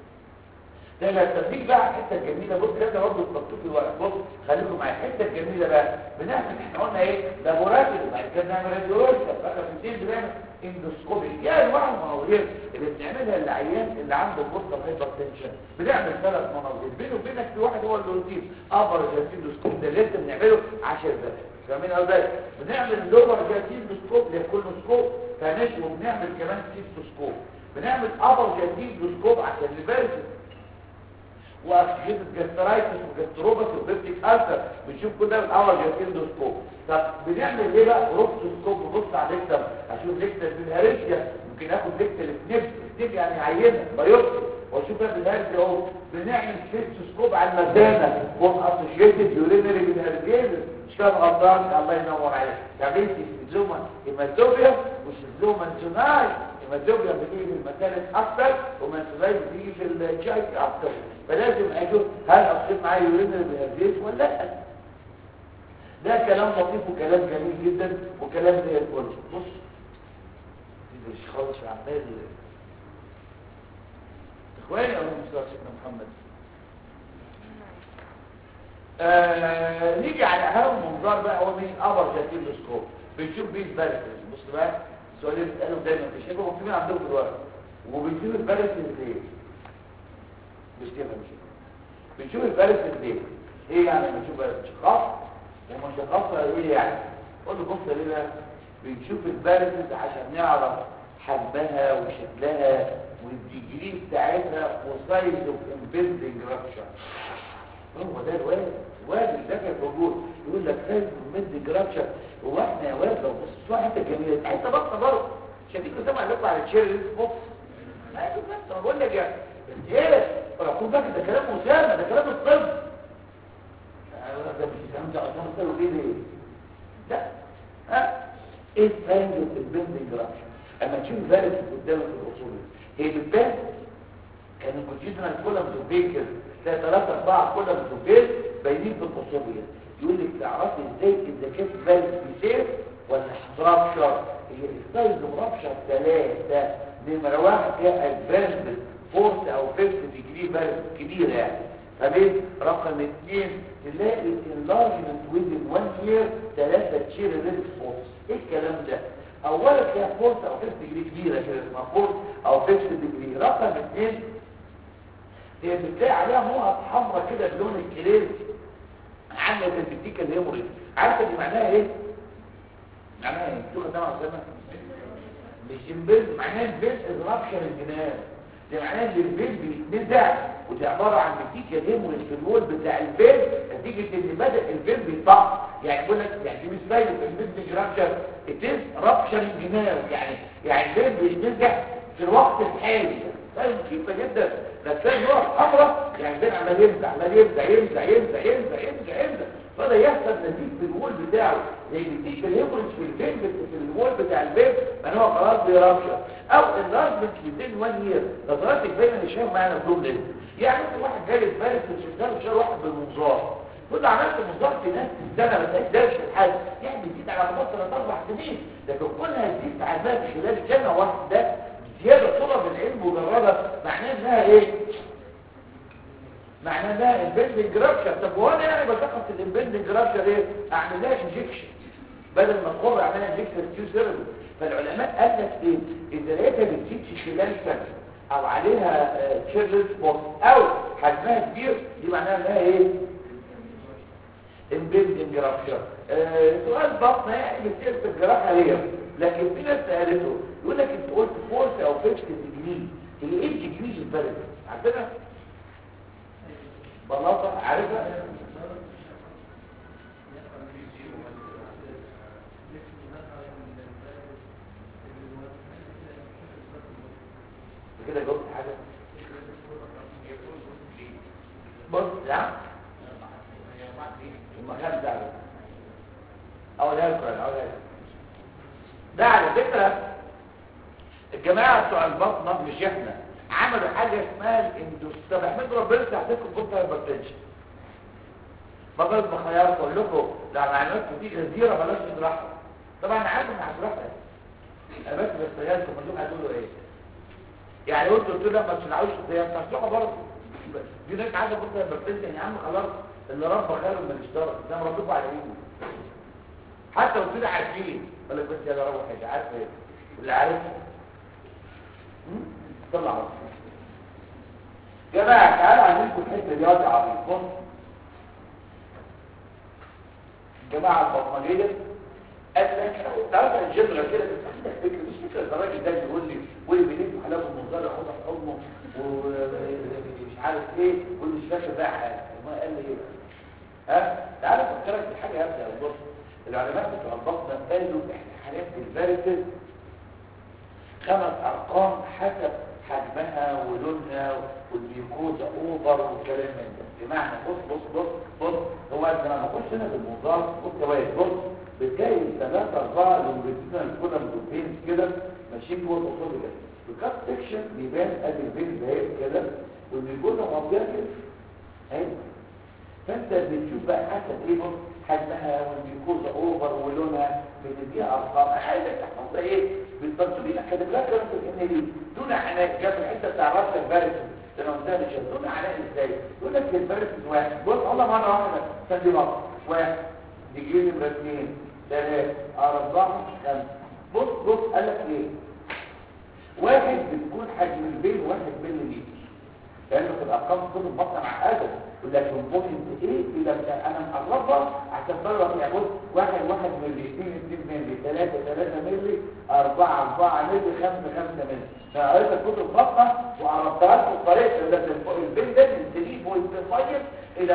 ده لا التدريج بقى الحته الجميله بص كده برضه مكتوب في الورق بص خليكم معايا الحته الجميله بقى بنعمل احنا قلنا ايه لابوراتوري بعد كده بنعمل راديولوجيا بقى في الدين بنعمل اندوسكوبي يا انواع المناظير اللي بنعملها للعيان اللي عنده بوستر هايبرتنشن بنعمل ثلاث مناظير بينه وبينك في واحد هو الروتين ابر جاتيندوسكوب ده اللي انت بنعمله 10 دقايق فاهمين ازاي بنعمل لور جاتيندوسكوب للكولوسكوب فنش وبنعمل كمان سيستوسكوب بنعمل ابر جاتيندوسكوب عشان نبرز واسجيت جاسترايتس وجاستروباس وبيبتيك ألسر بنشوف كل ده من اول جاستروسكوب طب بنعمل ايه بقى روكسوسكوب نبص على الليكتر اشوف ليكتر في الهريسيا ممكن اخد ليكتر سنيب سنيب يعني عينه بايوبسي واشوف ده بالهريسيا اهو بنعمل سيستوسكوب على المثانه وون اسوشيتد يورينري بالهريسيا مش كده غلطان الله ينور عليك تعملت سيزوما هيماتوبيا وسيزوما سوناي هيماتوبيا بتيجي في المثانه اكتر ومنسولايز بتيجي في الجاي اكتر فلازم اشوف هل اصيب معايا يورينري بالهريسيا ولا لا ده كلام لطيف وكلام جميل جدا وكلام زي الفل بص مش خالص عمال اخواني اللهم صل على سيدنا محمد آه نيجي على اهم منظار بقى هو مين ابر جاتين سكوب بنشوف بيه البارسز بص بقى السؤالين بيتقالوا دايما في الشبه ومكتوبين عندكم في الورق وبنشوف البارسز ليه مش كده مش كده بنشوف البارسز ليه ايه يعني بنشوف شخص ومشخصة ايه يعني قول له بص ليه بقى بنشوف البارسز عشان نعرف حجمها وشكلها والديجري بتاعتها وسايز اوف امبيلدنج رابشر هو ده الواد الواد اللي دافع موجود يقول لك سايز اوف امبيلدنج رابشر هو احنا يا واد لو بص شو حته جميله حته بطه برضه شايفين كده سامع لكم على تشيري بص ما انتوا بس بقول لك يا انت ايه اقول بقى ده كلام اسامه ده كلام الطب ده مش كلام ده اصلا قالوا ايه ليه لا ها ايه سايز اوف امبيلدنج رابشر اما تشوف فارس قدامك في الاصول هي بتبان كان الكونجيشنال كولمز وبين كده تلاقي ثلاثة أربعة كولمز وبين باينين في الأصولية يقول لك تعرفي ازاي إذا كانت فارس بيسير ولا رابشر هي الستايل رابشر ثلاثة نمرة واحد هي ادفانسد فورس أو فيفت ديجري فارس كبيرة يعني فبين رقم اثنين تلاقي الانلارجمنت ويزن 1 يير ثلاثة تشير ريسك فورس ايه الكلام ده؟ اولا فيها فورس او فيكس ديجري كبيره كده اسمها فورس او فيكس ديجري رقم اثنين هي بتلاقي عليها نقط حمراء كده بلون الكريز عامله زي البتيكه الهيموريد عارفه دي معناها ايه؟ معناها ايه؟ تقول ده عاصمه مش امبيل معناها البيت ازرابشن الجنان دي معناها ان البيت بيتنزع ودي عباره عن بتيكه الهيموريد في الوول بتاع البيت نتيجه ان بدا البيت بيطلع يعني بيقول لك يعني دي مش سايد في البيت رابشر اتس رابشر الجنان يعني يعني البيت بيتنزع في الوقت الحالي طيب مخيفه جدا ده تلاقي نقط حمراء يعني البيت عمال يمزع عمال يمزع يمزع يمزع يمزع يمزع يمزع فده يحصل نتيجه الوول بتاعه زي بيديك الهيموريج في البيت في الوول بتاع البيت ان هو خلاص بيرابشر او الرابشر within 1 year نظرات البين مش فاهم معنى الجمله دي يعني ممكن واحد جاي فارس شغال شهر واحد بالمنظار كل عملت منظار في ناس السنه ما تقدرش الحاجه يعني بتزيد على مدار ثلاث اربع سنين لكن كلها تزيد على في خلال سنه واحده زياده طلب العلم مجرده معناه انها ايه معناه انها البندنج رابشر طب هو انا يعني بشخص البندنج رابشر ايه اعمل لها انجكشن بدل ما تقر اعملها انجكشن كيو سيرم فالعلماء قال لك ايه اذا لقيتها بتزيد في خلال سنه او عليها تشيرلز بوت او حجمها كبير دي معناها انها ايه البندنج رابشر آه سؤال بطن يعني بتصير في الجراحه هي لكن في ناس سالته يقول لك انت قلت فورس او فيكس ديجري هي ايه الديجريز الفرق عارفينها بلاطه عارفها كده جاوبت حاجه بص يا ثم خمسة على أول هالكرة أول هالكرة ده على فكرة الجماعة بتوع البطنة مش احنا عملوا حاجة اسمها الاندوس طب احمد ربنا تحتكم كنت هايبرتنشن بقول بخيار اقول لكم لو معلوماتكم دي غزيرة بلاش نشرحها طبعا انا عارف ان هشرحها انا بس بستغلكم انتم هتقولوا ايه يعني قلت قلت له ما تشرحوش الصيام تفتحوا برضه دي ناس عايزه كنت هايبرتنشن يا عم خلاص اللي رب خير من الاشتراك ده مربوط على ايده حتى لو كده عارفين قال لك بس يا رب حاجه عارف ايه اللي عارفها طلع بس جماعه تعالوا عايزينكم الحته دي وضع عظيم بص الجماعه البطنيه قال لك تعرف الجنرال كده بس عندك فكره مش فكره الراجل ده بيقول لي واللي بيلف حلاوه المنظر ياخدها في حضنه ومش عارف ايه واللي مش فاكر بقى حاجه ما قال لي ايه ها تعال افكرك بحاجه هبدا بص العلماء بتوع البطنه قالوا احنا حالات الفيروسز خمس ارقام حسب حجمها ولونها والميكوزا اوفر والكلام من ده بمعنى بص بص بص بص هو انت لما اخش هنا بالمنظار بص كويس بص بتلاقي ثلاثة أربعة لونجيتيودنال كولم بروتينز كده ماشيين جوه الأصول كده الكات سكشن بيبان ادي الفين زي كده والميكوزا مغطيه كده اهي فانت بتشوف بقى حسب ايه بص حجمها والميكوزا اوفر ولونها بتديها ارقام عايزك تحفظها ايه بالتفصيل كاتب لك ان دي دون عناء جاب الحته بتاع راس الفارس ده انا قلتها للشباب تقول لي علاء ازاي يقول لك الفيروس واحد بص الله مره واحده سندي مصر واحد ديجري نمره اثنين ثلاثه اربعه خمسه بص بص قال لك ايه واحد بتكون حجم البين واحد ملي لتر لانه في الارقام كل البطن معقده يقول لك من بوينت ايه الى انا مقربها عشان بره يعني بص واحد واحد ملي اثنين اثنين ملي ثلاثه ثلاثه ملي اربعه اربعه ملي خمسه خمسه ملي فقريت كل البطنه وعرفتها لكم بطريقه يقول لك البين ده من 3.5 الى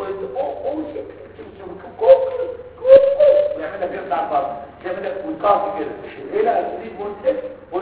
4.006 ويعمل لك كده بتاع البطن يعمل لك ويقاف كده الى 3.6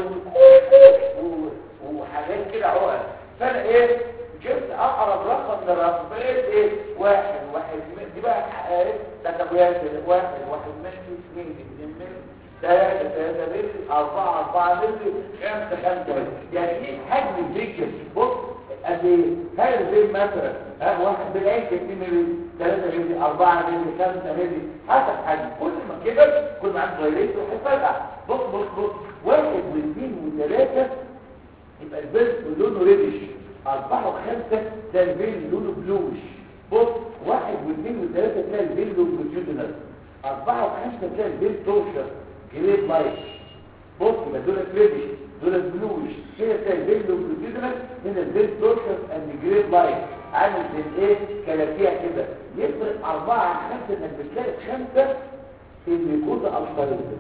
وحاجات كده عقد فانا ايه جبت اقرب رقم للرقم فلقيت ايه واحد واحد دي بقى عارف تتبويات واحد واحد ملي اثنين اثنين ملي ثلاثة ثلاثة ملي أربعة أربعة ملي خمسة خمسة ملي يعني ايه حجم الفيكر بص قد ايه هل الفيل مثلا ها واحد بالعين اثنين ملي ثلاثة ملي أربعة ملي خمسة ملي حسب حجم كل ما كبر كل ما عنده فايليت وهيفرقع بص بص بص واحد واثنين وثلاثة يبقى البيض لونه ريدش أربعة وخمسة ده البيض لونه بلوش بص واحد واثنين وثلاثة تلاقي البيض لونجيتودينال أربعة وخمسة تلاقي البيض تورشر جريد لايت بص يبقى دول ريدش دول بلوش هنا تلاقي البيض لونجيتودينال هنا البيض تورشر اند جريد لايت عامل زي ايه كلاكيع كده يفرق أربعة عن خمسة انك بتلاقي خمسة اللي يكون ألفاريزم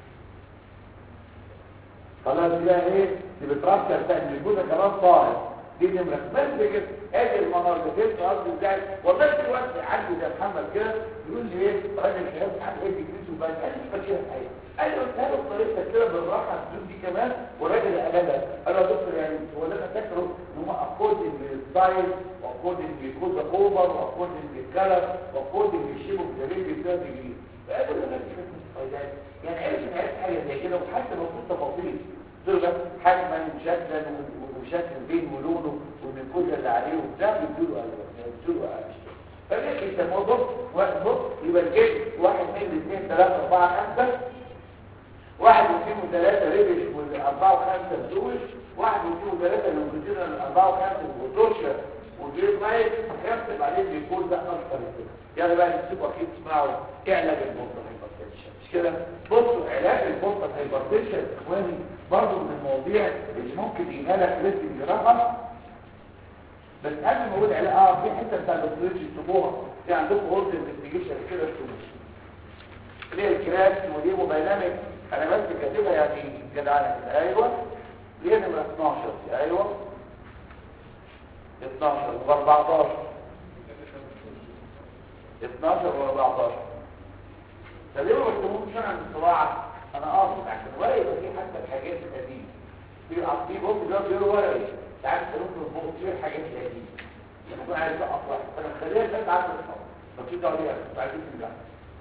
خلاص كده ايه اللي بترشح تاني الجوزة كمان طاهر دي نمرة بس كده ادي المنار بتبقى قصدي ازاي والله في وقت عندي زي محمد كده يقول لي ايه راجل شهاب عن ايه بيجلس وبعد قال لي مش فاكرها الحقيقه قال لي قلتها له بطريقتك كده بالراحه الدول دي كمان والراجل قالها قال له يا دكتور يعني هو اللي انا فاكره ان هم اكوردنج للسايز واكوردنج للكوزا اوفر واكوردنج للكلر واكوردنج للشيب اوف ذا بيبي بتاعت الجديد فقالوا له ما فيش يعني عرف ان عرف حاجه زي كده وحتى لو كنت تفاصيل دول بس حجما وشكلا وشكل بين ولونه والمنكوزة اللي عليه وبتاع بيدوله بيدوله فليه يسموه بص واحد بص يبقى الجيش واحد اثنين اثنين ثلاثة أربعة خمسة واحد واثنين وثلاثة ريبش وأربعة وخمسة بدوش واحد واثنين وثلاثة لو كنتنا أربعة وخمسة وترشة وجيب مايك خمسة بعدين بيكون ده أكتر كده يعني بقى نسيبوا أكيد تسمعوا إيه علاج المنطقة هايبرتنشن مش كده بصوا علاج المنطقة هايبرتنشن إخواني برضه من المواضيع اللي ممكن يجيها لك ريسك جراحة بس قبل ما اقول علاج اه في حته بتاع الاستريتش تسموها في عندكم اورد انفستيجيشن كده تسموها اللي هي الكراس وديمودايناميك انا بس كاتبها يعني جدعانه كده ايوه اللي هي نمره 12 ايوه 12 و14 12 و14 فليه ما بكتبوش عن الصراع انا قاصد عشان ولا يبقى في حتى الحاجات القديمه في في بوك ده بيقولوا ولا ايه تعال تروح البوك في الحاجات القديمه لما تكون عايز تقف واحد فانا مخليها ثلاث عدد الصوت ما في دعوه بيها مش عايزين ترجع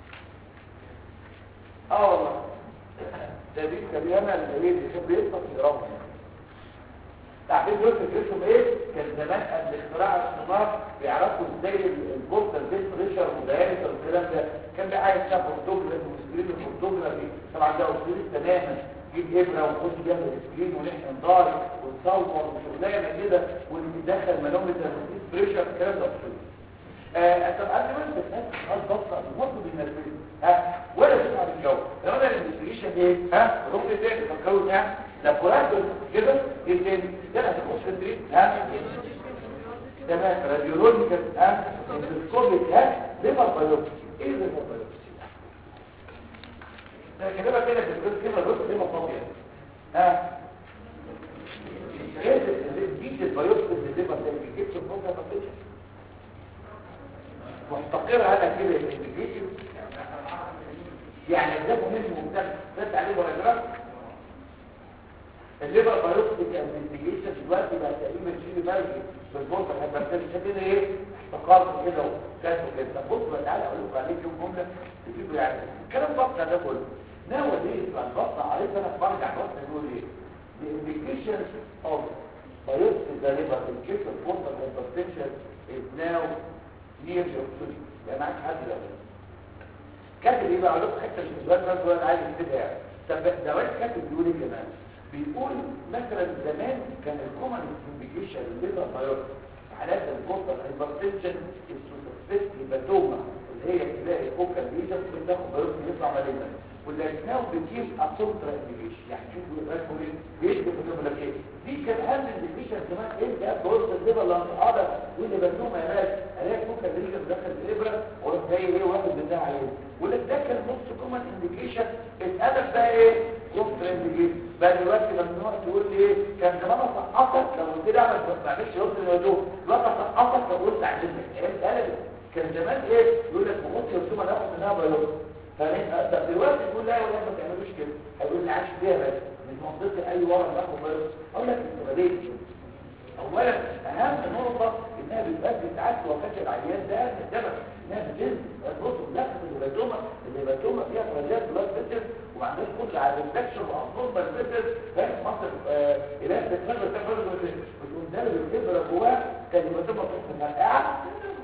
اه والله ده دي كلمه اللي هي بيحب يسقط يرمي تعرفين دول فكرتهم ايه كان زمان قبل اختراع السونار بيعرفوا ازاي البورتال بيت بريشر ودايركتور والكلام ده كان بقى عايز شاف فوتوجراف وسكرين الفوتوجرافي طبعا ده اصولي تماما جيب ابره ونخش بيها السكرين ونحقن ضاري ونصور وشغلانه كده وندخل مانومتر ونقيس بريشر الكلام ده اصولي آه طب قبل ما انت تنام خلاص بطل برضه بينرفزني ها ولا تسمع الجو لو انا الانفستيجيشن ايه ها ركن تاني فكروا يعني ده كوراتور كده ايه تاني ده هتخش في التريد ها تمام راديولوجيكال ها اندوسكوبيك ها ليفر بايوبسي ايه ليفر بايوبسي ده كده كده بتقول كده بص ليه مطابيع ها ايه دي البايوبسي اللي ليفر ده بيجيب في الفوق ده محتقرها انا كده الانفستيجيشن يعني ده مهم ومهتم بس عليه ولا جرام الليبر بايوبسيك انفستيجيشن دلوقتي بقى تقريبا شيء مرجي بالبورصه هيبقى شايفين ايه احتقار كده وكذا وكده بص بقى تعالى اقول لكم عليه كم جمله تجيبوا يعني الكلام بطنه ده كله ناوي ليه يبقى البطنه قريت انا برجع بطنه يقول ايه the indication of biopsy the liver in case of portal hypertension is now near your foot يعني معاك حد الاول كاتب ايه بقى اقول لكم حته مش سؤال بس ولا عايز يكتبها يعني طب ده واحد كاتب بيقول ايه كمان بيقول مثلا زمان كان الكومن كومبليكيشن الليفر بايوبسي حالات البورتال هايبرتنشن السوسبكت هيباتوما اللي هي تلاقي فوكال ليجن بتاخد بايوبسي يطلع مالجنت واللي بتجيب اسولترا انديكيشن يعني شوفوا الرسمه دي بيكتب في لك ايه دي كان اهم انديكيشن كمان ايه ده بورتال الليفر لانقاده واللي بتوما يا باشا الاقي فوكال ليجن دخل الابره وراح جاي ايه واخد بتاع عليه واللي ده كان نص كومن انديكيشن اتقلب بقى ايه كونتر انديكيشن بقى دلوقتي ممنوع تقول لي ايه كان زمان سقطت لو قلت لي اعمل ما تعملش يوصل الوجوه دلوقتي سقطت لو قلت اعمل لك ايه اتقلبت كان زمان ايه يقول لك بخص يرسومه ناخد منها بيوت طب دلوقتي تقول لا ولا ما تعملوش كده هيقول لي عايش فيها بس مش منطقي اي ورق باخد بيوت اقول لك انت بديت اولا اهم نقطه انها بتؤدي ساعات وفاه العيان ده من الدم انها بتنزل البص داخل الهيباتوما الهيباتوما فيها فرجات بلاد فيتر وما عندهاش قدره على الانفكشن وابنورمال فيتر فاهم مصر اله بتخرج تخرج بتقوم دارب الكبره جواه كان الهيباتوما تروح مفرقعه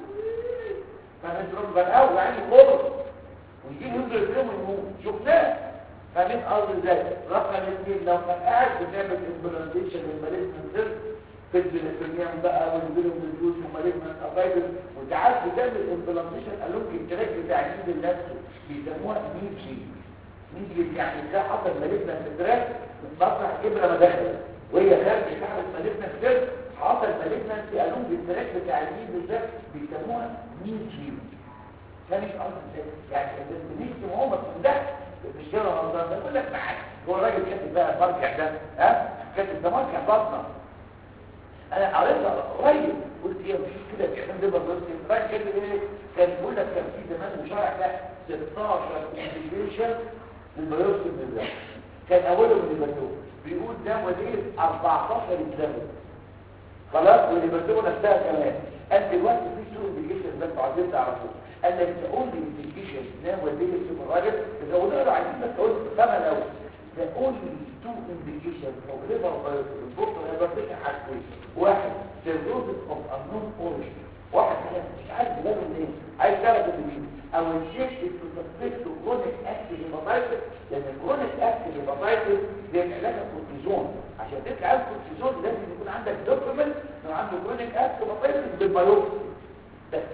فاهم تروح مفرقعه وعين خبر ويجي ينزل اليوم ويموت شفناه فاهمين قصدي ازاي رقم اثنين لو فرقعت بتعمل امبلانتيشن للمالجنت فيديو الاسبرميان بقى والبيلوم بالجوز ومالجنت افايدر وساعات بتعمل امبلانتيشن قالوا لك التراك بتاع الجلد نفسه بيسموها ميجي ميجي يعني ده حصل مالجنت تراك بتطلع ابره مداخل وهي خارج شعب مالجنت تراك حصل مالجنت قالوا لك التراك بتاع الجلد ده بيسموها ميجي ثاني قصد ازاي يعني الديفينيشن هو ما بتمدحش مش كده رمضان ده بقول لك معاك هو الراجل كاتب بقى مرجع ده ها كاتب ده مرجع بطنه انا قريتها قريب قلت ايه مفيش كده الكلام ده برضه الراجل كاتب ايه كان بيقول لك كان في زمان مشارع ده 16 كومبليكيشن للبيوبسي من الدم كان اوله من البتو بيقول ده ودير 14 الدم خلاص والبتو نفسها كمان قال دلوقتي في سوء انديكيشن ده انتوا عايزين تعرفوه قال لك تقول لي انديكيشن نام وديه في الراجل اذا قلنا له عايزين بس تقول فما الاول تقول لي تو انديكيشن اوف ليفر فيروس البورت هيبرتيشن حاجتين واحد سيروزس اوف انون اوريجن واحد مش عارف باله منين عايز تعرف منين او الشيك السسبكت كرونيك اكتيف هيباتايتس لان الكرونيك اكتيف هيباتايتس دي علاجها كورتيزون عشان تدفع علاج كورتيزون لازم يكون عندك دوكيومنت لو عنده كرونيك اكتيف هيباتايتس بالبيوبسي بس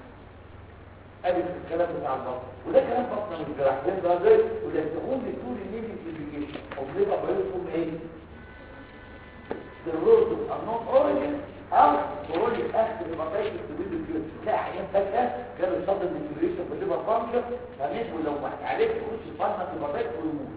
ادي الكلام بتاع البطن وده كلام بطن من الجراح ده ازاي وده تقوم بتقول النيجي كليفيكيشن او بيبقى بيقول ايه الروز النون اوريجن او كرونيك اكتيف هيباتايتس تبيد الكيوت لا احيانا فجاه كان الصدر الكليفيكيشن بتبقى فانكشن فمين ولو ما عليك تخش الفانكشن هيباتايتس ويموت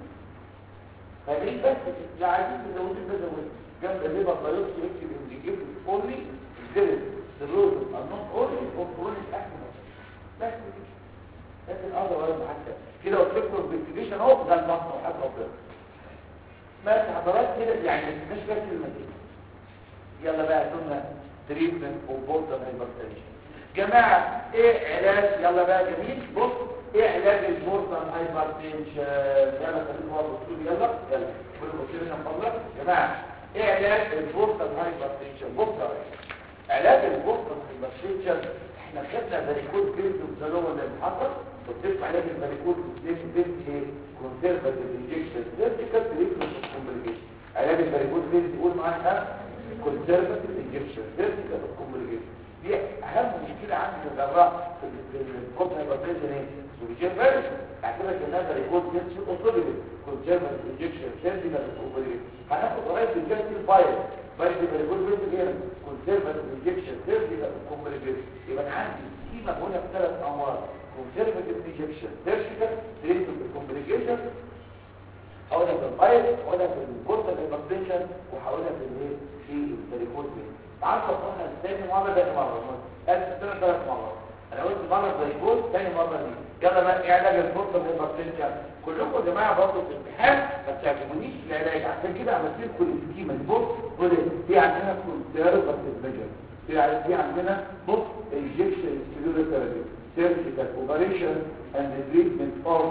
فليه بس لا عايزين تزودين تزود جنب الليفر بايوبسي يكتب انديكيتور اونلي الجلد الروز النون اوريجن او كرونيك اكتيف بس لكن اه ولا حتى كده قلت لكم الانفستيجيشن اهو ده البطن وحد ربنا ماشي حضرات كده يعني مش بس المدينه يلا بقى ثم تريتمنت اوف بورتال هايبرتنشن جماعه ايه علاج يلا بقى جميل بص ايه علاج البورتال هايبرتنشن يلا خليكم ورا الدكتور يلا يلا كل دكتور هنا فضلك جماعه ايه علاج البورتال هايبرتنشن بص يا ريس علاج البورتال هايبرتنشن احنا خدنا فاريكول بيرد وزالوما اللي حصل وبتدفع عليه الفاريكول بيرد بيرد ايه كونسيرفاتيف انجكشن سيرجيكال تريتمنت كومبليكيشن علاج الفاريكول بيرد يقول معاها كونسيرفاتيف انجكشن سيرجيكال كومبليكيشن دي اهم مشكله عندي كجراح في الكوت هايبرتنشن ايه سوليجين فيرس اعتبر انها فاريكول بيرد اوتوليجي كونسيرفاتيف انجكشن سيرجيكال كومبليكيشن هناخد قريب بالجلد الفايل بس الفاريكول بيرد هنا كونسيرفاتيف انجكشن سيرجيكال كومبليكيشن يبقى انا عندي سيما هنا في ثلاث امراض كونسيرفاتيف انجكشن سيرجيكال تريتمنت كومبليكيشن هقولها في الفايل هقولها في الكورتال هايبرتنشن وهقولها في الايه في الفاريكول بيرد تعال صفحنا ثاني مره ثاني مره قال السنه ثلاث مرات انا قلت مره فاريكول ثاني مره دي يلا بقى ايه علاج الكورتال هايبرتنشن كلكم يا جماعه برضه في الامتحان ما تعجبونيش العلاج عشان كده عملت لكم السكيما البص في عندنا كونسيرفاتيف ميجر في في عندنا بص انجكشن ستيرويد سيرجيكال اوبريشن اند تريتمنت اوف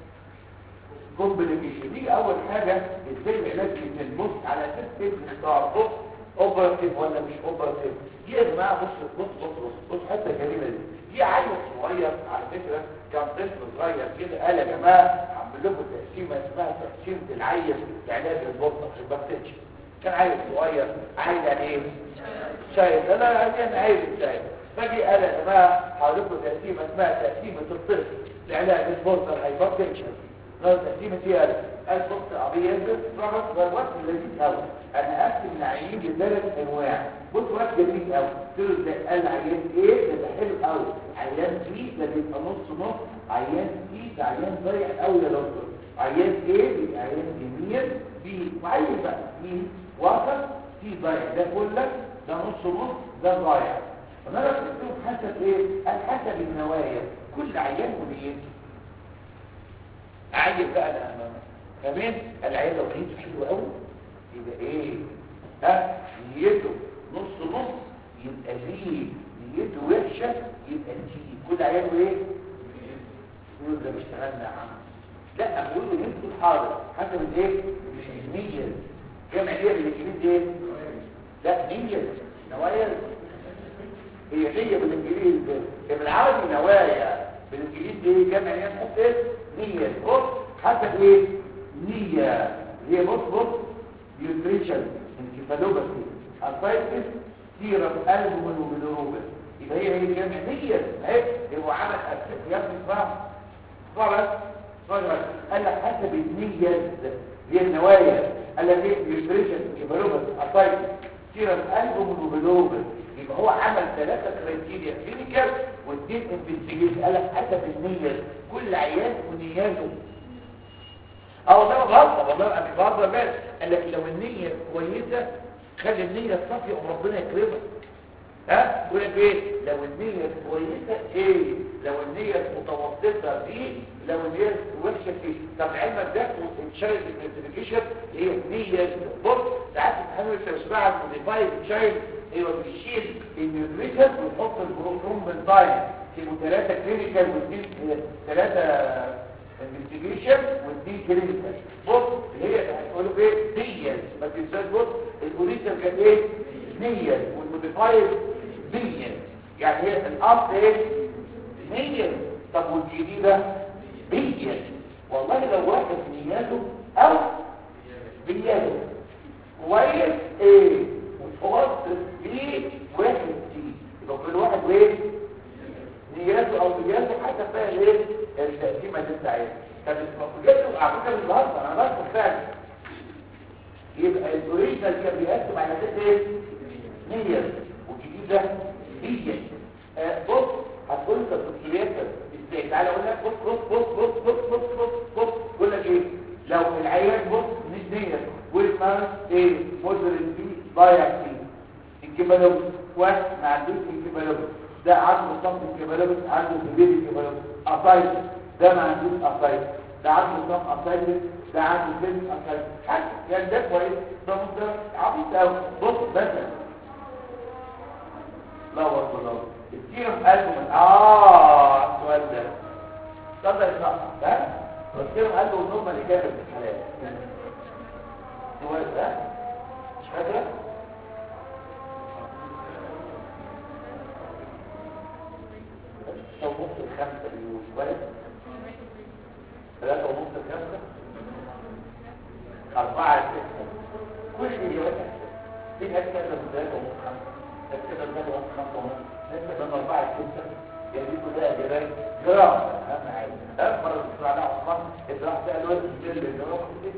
كومبليكيشن دي اول حاجه ازاي العلاج الاثنين بص على اساس ايه بنختار بص اوبراتيف ولا مش اوبراتيف دي يا جماعه بص بص بص بص بص حته جميله دي دي عيل صغير على فكره كان طفل صغير كده قال يا جماعه الحمد عندكم تقسيمه اسمها تقسيمه العيل لعلاج البطن في البكتيريا كان عيل صغير عيل يعني ايه شايف لا لا يعني عيل شايف فاجي قال يا جماعه حضرتكم تقسيمه اسمها تقسيمه الطفل لعلاج البطن الهايبرتنشن قال تقسيمه ايه قال قال بص ابيض فقط والوقت الذي قوي انا اقسم العيين لثلاث انواع بص وقت جميل قوي قلت له ازاي قال عيان ايه ده ده حلو قوي عيان بي ده بيبقى نص نص عيان سي ده عيان ضايع قوي يا دكتور عيان ايه بيبقى عيان جميل بي وعيان بقى بي وسط سي ضايع ده كلك ده نص نص ده ضايع فانا قلت لهم حسب ايه قال حسب النوايا كل عيان ونيته عيل بقى انا كمان العيال لو نيته حلوه قوي يبقى ايه ها نيته نص نص يبقى ليه نيته وحشه يبقى تي كل عيال ايه يقول ده اشتغلنا يا عم لا بقول له يمكن حاضر حسب الايه النيه جمع ايه بالانجليزي ايه لا نيه نوايا هي نيه بالانجليزي هي بالعربي نوايا بالانجليزي ايه جمع ايه نحط ايه نيه بص حسب ايه نيه هي بص بص نيوتريشن انكفالوباثي ارثرايتس سيرم البومين وبيلوروبين يبقى هي هي جمع نيه اهي هو عمل اساس يا ابني اسمع اسمع بس اسمع بس قال لك حسب النيه هي النوايا قال لك ايه نيوتريشن انكفالوباثي ارثرايتس سيرم البومين وبيلوروبين يبقى هو عمل ثلاثه كرايتيريا كلينيكال واثنين انفستيجيشن قال لك حسب النيه كل عيان ونياته او ده غلط والله انا بهزر بس قال لك لو النيه كويسه خلي النيه صافيه وربنا يكرمك ها يقول لك ايه لو النيه كويسه ايه لو النيه متوسطه دي لو النيه وحشه فيه طب علمك ده وتشايلد انفستيجيشن هي النيه بص ساعات بتحمل تشبع الموديفايد تشايلد ايوه بيشيل النيوتريشن ويحط البروتون تايم يبقوا ثلاثه كلينيكال واثنين ثلاثه انفستيجيشن واثنين كلينيكال بص اللي هي هتقولوا ايه ديز ما تنساش بص الاوريجن كان ايه نية والموديفايد نية يعني هي الاصل ايه نية طب والجديدة نية والله لو واحد نياته او بياته كويس ايه متوسط بيه واحد دي يبقى كل واحد وايه نياته او بياته حتى فيها ايه التقسيمه دي بتاعتها طب المفروض على فكره مش بهزر انا بس فعلا يبقى الاوريجينال كان بيقسم على اساس ايه نيه والجديد ده نيه آه بص هتقول انت الدكتوريات ازاي تعالى اقول لك بص بص بص بص بص بص بص بص بقول لك ايه لو العيان بص مش نيه والمرض ايه مودرن بي ضايع فيه الكبالوس واحد ما عندوش الكبالوس ده عنده صمت الكبالوس عنده كبير الكبالوس اسايتس ده ما عندوش اسايتس ده عنده صمت اسايتس ده عنده فيلم اسايتس حاجه يعني ده كويس ده ده عبيط قوي بص مثلا لا والله كتير في قلبه من اه السؤال ده تقدر يصحح ده كتير في قلبه النوم اللي جاب الحالات السؤال ده مش فاكره ونص الخمسة بالولد ثلاثة ونص الخمسة أربعة ستة كل دي وقت في ناس كده من ثلاثة ونص خمسة ناس كده من ثلاثة ونص خمسة ونص ناس كده من أربعة ستة يعني دي كلها جراي جرام أهم حاجة أهم مرة بتطلع عليها عثمان إدراع ده الوقت الجل الجرام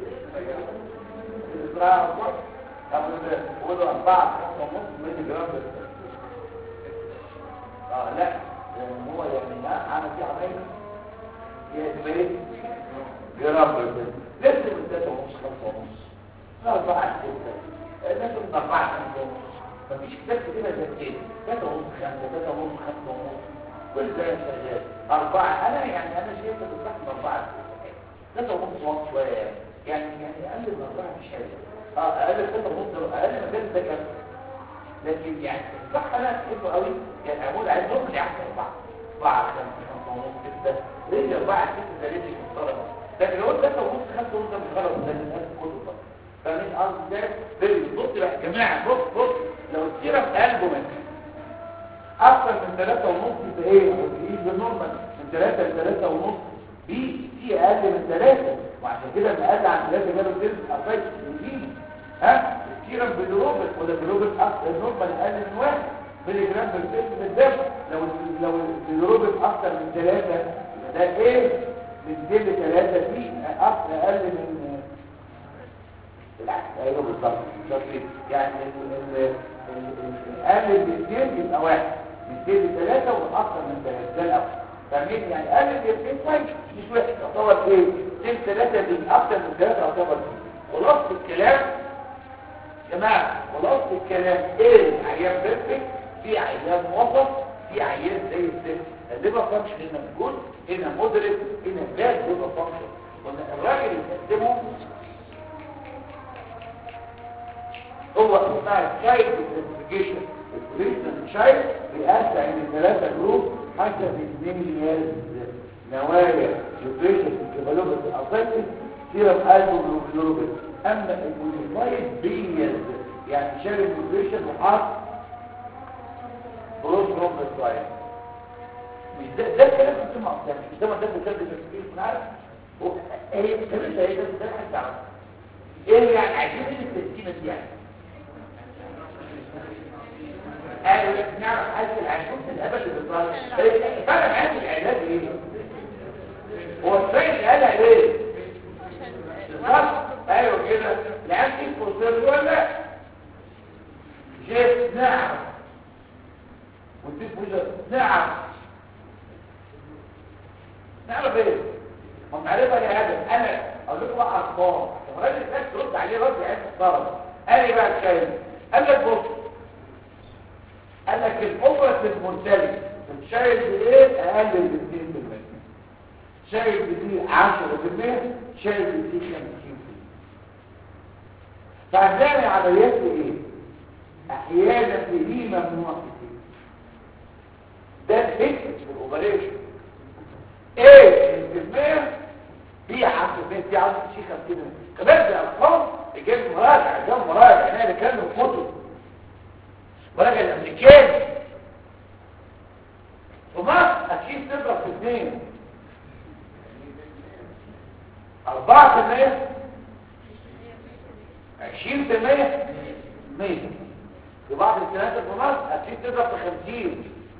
إدراع عثمان قبل وضع أربعة خمسة ونص ملي جرام بس اه لا لان هو يعني ما عمل فيه عمليه هي ايه جرام بس لسه من 3 ونص 5 ونص أربعة ستة الناس من أربعة خمسة ونص مفيش كتاب كده زي كده 3 ونص 5 3 ونص 5 ونص كل ده شغال أربعة أنا يعني أنا شايف إن تحت من أربعة 3 ونص ونص شوية يعني يعني أقل من أربعة مش حلو اه أقل 3 ونص أقل من كده ده كام لكن يعني صح انا احبه قوي يعني اقول عايز نقول لي احسن بعض بعض خمسة خمسة ونص ستة ليه أربعة ستة ده ليه محترم لكن لو انت ونص خمسة ونص ده مش غلط ده للأسف كله بقى فاهمين قصدي ده بص بص بقى يا جماعة بص بص لو السيرة في قلبه منك أكثر من ثلاثة ونص يبقى ايه؟ هتقيس بالنورمال من ثلاثة لثلاثة ونص بي سي اقل من ثلاثة وعشان كده لما قل عن ثلاثة جاله سيرم افايت بي ها السيرم بالروبت ولا بالروبت اكتر نورمال اقل من واحد ملي جرام بالفيلم بالدم لو لو الروبت اكتر من ثلاثة يبقى ده ايه من دي لثلاثة دي اقل من بالعكس ايوه بالظبط بالظبط يعني اقل من اثنين يبقى واحد من اثنين لثلاثة واكثر من ثلاثة ده الاول فاهمين يعني اقل من اثنين كويس مش وحش يعتبر ايه اثنين ثلاثة دي اكثر من ثلاثة يعتبر خلاصة الكلام يا جماعة خلاصة الكلام ايه عيان بيرفكت في عيان وسط في عيان زي الست الليفر فانكشن هنا موجود هنا مودريت هنا باد ليفر فانكشن قلنا الراجل اللي قدمه هو اسمها تشايلد كلاسيفيكيشن البوليسن تشايلد بيقاس عند ثلاثة جروب حسب الميليال نوايا نيوتريشن ديفلوبمنت افكتد سيرم البو جلوبين اما الموديفايد بيليز يعني شال النيوتريشن وحط بروس رومبسايد مش ده ده الكلام اللي انتم عارفينه مش ده ما ده بجد التفكير عارف هي الكلام ده هي ده ده حد ايه يعني عايزين التسليمه دي يعني قالوا نعرف حالة العشوب الأبد اللي بيطلع فعلا حالة العلاج ايه هو السيد اللي قالها ليه بالظبط ايوه كده العيال دي فرصة ولا جيت نعم وديك وجه نعم نعرف ايه هم معرفة لهذا انا اقول لكم بقى اخبار الراجل الناس ترد عليه رد عين الطرف قال لي بقى الشايل قال لك بص قال لك الاوبرة المنتج شايل بايه اقل من 2% شايل بدي 10% شايل بدي 50% فهتلاقي عمليات ايه احيانا دي ممنوع كتير ده الفكر في الاوبريشن ايه الكميه في 10% في 10 في 50 كمان ده ارقام جايب مراجع جايب مراجع احنا بنتكلم كتب وراجع الامريكان ومصر اكيد تضرب في اثنين أربعة في المية عشرين في المية مية في بعض السنوات في مصر اكيد تضرب في خمسين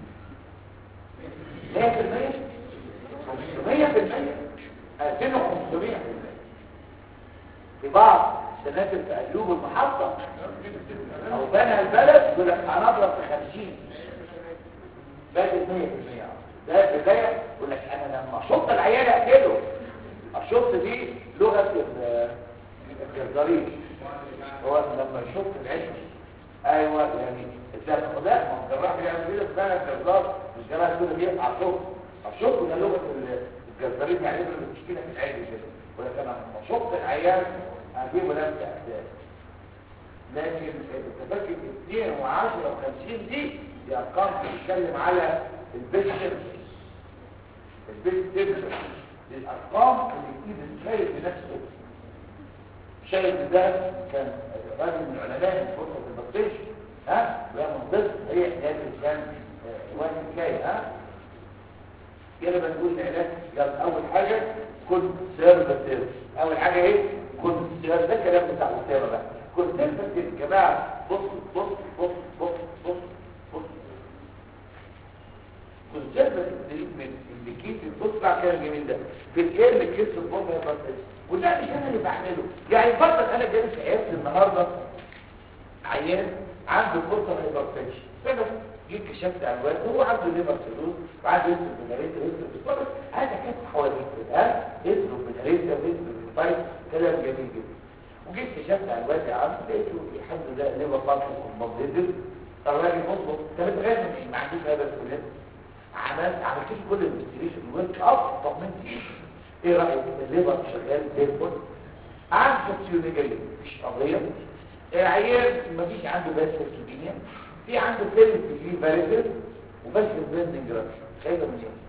مية في المية خمسمية في المية ألفين وخمسمية في المية في بعض سناتر في أيوب المحطة أو بنى البلد يقول لك هنضرب في 50 باقي 100% ده بداية يقول لك أنا لما أشط العيال أقتله الشط دي لغة الجزارين هو لما يشط العيش أيوة يعني الزبط لا ما هو الجراح بيعمل كده اسمها الجزار مش جراح كده بيقطع الشط الشط ده لغة الجزارين يعني اللي بتشكيلها في العيش كده يقول لك أنا لما أشط العيال هجيبه نفس أحداث لكن التفكك 2 و10 و50 دي دي ارقام بتتكلم على البيت سيرفيس البيت سيرفيس دي الارقام اللي اكيد شايف بنفسه شايف ده كان راجل من علماء فرصه البطيش ها وهي من ضمن هي حكايه كان وقت الحكايه ها كده بنقول العلاج قال اول حاجه كن سيرفيس اول حاجه ايه كن سيرفيس ده كلام بتاع السيرفيس بقى كنت تلفت يا جماعه بص بص بص بص بص بص كنت تلفت من انديكيت بص بقى كلام جميل ده في الايه اللي كيس البوم يا بطل وده مش انا اللي بعمله يعني بطل انا جالس في عيادتي النهارده عيان عنده فرصه هايبرتنشن فانا جيت كشفت على الواد هو عنده ليفر سيروز وعنده يسر بناريت يسر بالصبر هذا كان حوالي ها يسر بناريت يسر بالفايت كلام جميل جدا وجيت كشفت على الواد يا عم لقيته الحمد لله ليفر فانكشن كومبليتد الراجل مظبوط كان غير ما عندوش اي مسؤوليه عملت عملت له كل الانفستيجيشن ويك اب طمنت ايه ايه رايك الليفر شغال زي الفل عنده سيونيجالي مفيش قضيه عيان مفيش عنده بس كيمياء في عنده فيلم في فاريتل وبس البريندنج رش خايفه من ايه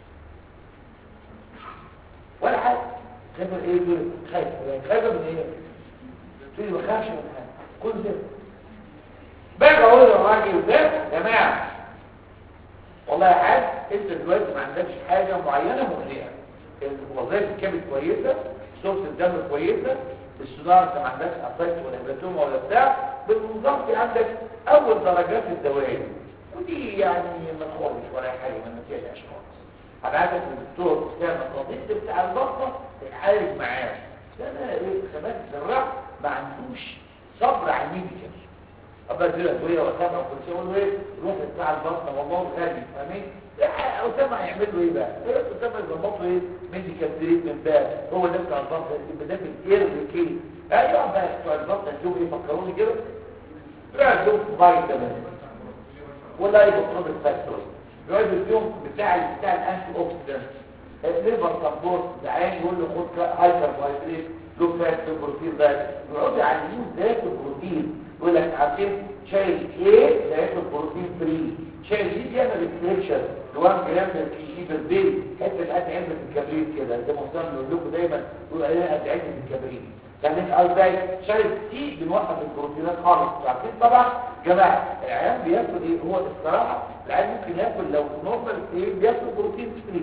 ولا حاجه خايفه ايه دول خايفه خايفه من ايه تقولي ما خافش من حاجه كل ده باجي اقول للراجل ده يا جماعه والله يا حاج انت دلوقتي ما عندكش حاجه معينه مقلقه وظائف الكبد كويسه صوره الدم كويسه السونار انت ما عندكش ابايت ولا هيباتوما ولا بتاع بالنظام في عندك اول درجات الدوائر ودي يعني ما تخافش ولا حاجه ما نتيجهاش خالص هبعتك للدكتور اسامه القضيب بتاع البطنه تتعالج معاه ده انا ايه خباك الجراح ما عندوش صبر على الميديكال ابقى اديله ادويه واسامه وكل شيء اقول له ايه روح بتاع البطنه والله غالي فاهمين اسامه هيعمل له ايه بقى؟ ايه اسامه يظبط له ايه؟ ميديكال تريتمنت بقى هو ده بتاع البطنه يبقى ده في الايرلي كي ايوه بقى بتوع البطنه شوف ايه فكروني كده بقى شوف فيتامين ولا يبقى فاكتور يقعد اليوم بتاع بتاع الانتي اوكسيدنت ليفر سبورت العين يقول له خد هايبر فايبريت لو فات بروتين ده يقعدوا يعلموه ازاي البروتين يقول لك عارفين شايل ايه ده ياكل بروتين فري شايل دي بيعمل ريستريكشن ل 1 جرام من الكي جي بير داي حته قد علبه الكبريت كده زي ما مهتم يقول لكم دايما يقول عليها قد علبه الكبريت يعني ازاي شايل دي بنوقف البروتينات خالص عارفين طبعا جماعه العيان بياكل ايه هو الصراحه العيان ممكن ياكل لو نورمال ايه بياكل بروتين فري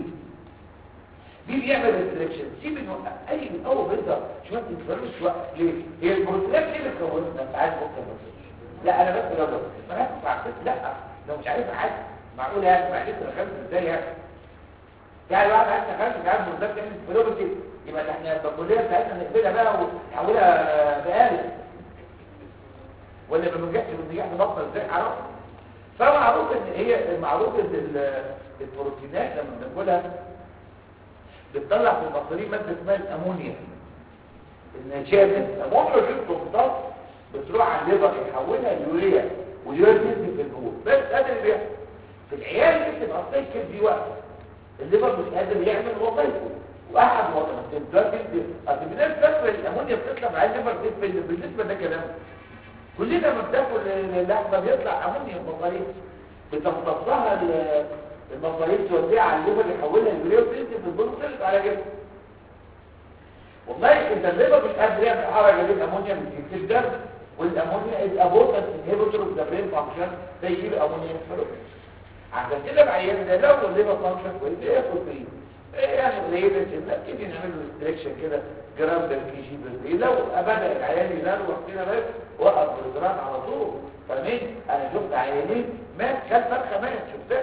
دي بيعمل ريستريكشن سيب نوقف اي من اول بيضه شويه انفلاميش وقف ليه هي البروتينات دي اللي كونتنا ساعات ممكن لا انا بس لو ما انا بعرف لا لو مش عارف حاجه معقول يعني معلش انا خمس ازاي يعني يعني واحد عايز خمس مش عارف مرتب تعمل فلوبتي يبقى احنا البكوليه بتاعتنا نقفلها بقى ونحولها بقالب ولا ما بنجحش بنجح نبطل ازاي عرف فمعروف ان هي معروف ان البروتينات لما بناكلها بتطلع في المصارين ماده اسمها الامونيا النشامه الامونيا دي بتمتص بتروح على الليفر يحولها ليوريا واليوريا تنزل في البول بس هذا اللي بيحصل في العيال اللي بتبقى السكر دي واقفه الليفر مش قادر يعمل وظيفه واحد وظيفته دلوقتي اصل الناس فاكره الامونيا بتطلع مع الليفر دي بالنسبه ده كلام كلنا لما بتاكل اللحمه بيطلع امونيا مصارين بتمتصها المصارين توديها على الليفر يحولها ليوريا وتنزل في البول وتقلب على جسمه والله انت الليفر مش قادر يعمل حركه دي الامونيا من في الدم والامونيا الابوتنس انهبيتور اوف ذا برين فانكشن ده يجيب امونيا فلوس عشان كده العيان ده لو الليفر فانكشن كويس ياخد فيه يعني قليله لا تيجي نعمل له ريستريكشن كده جرام ده كي جي بالدي لو ابدا العيان ينروح كده بس وقف بالجرام على طول فاهمين انا شفت عيانين مات كان فرخه مات شفتها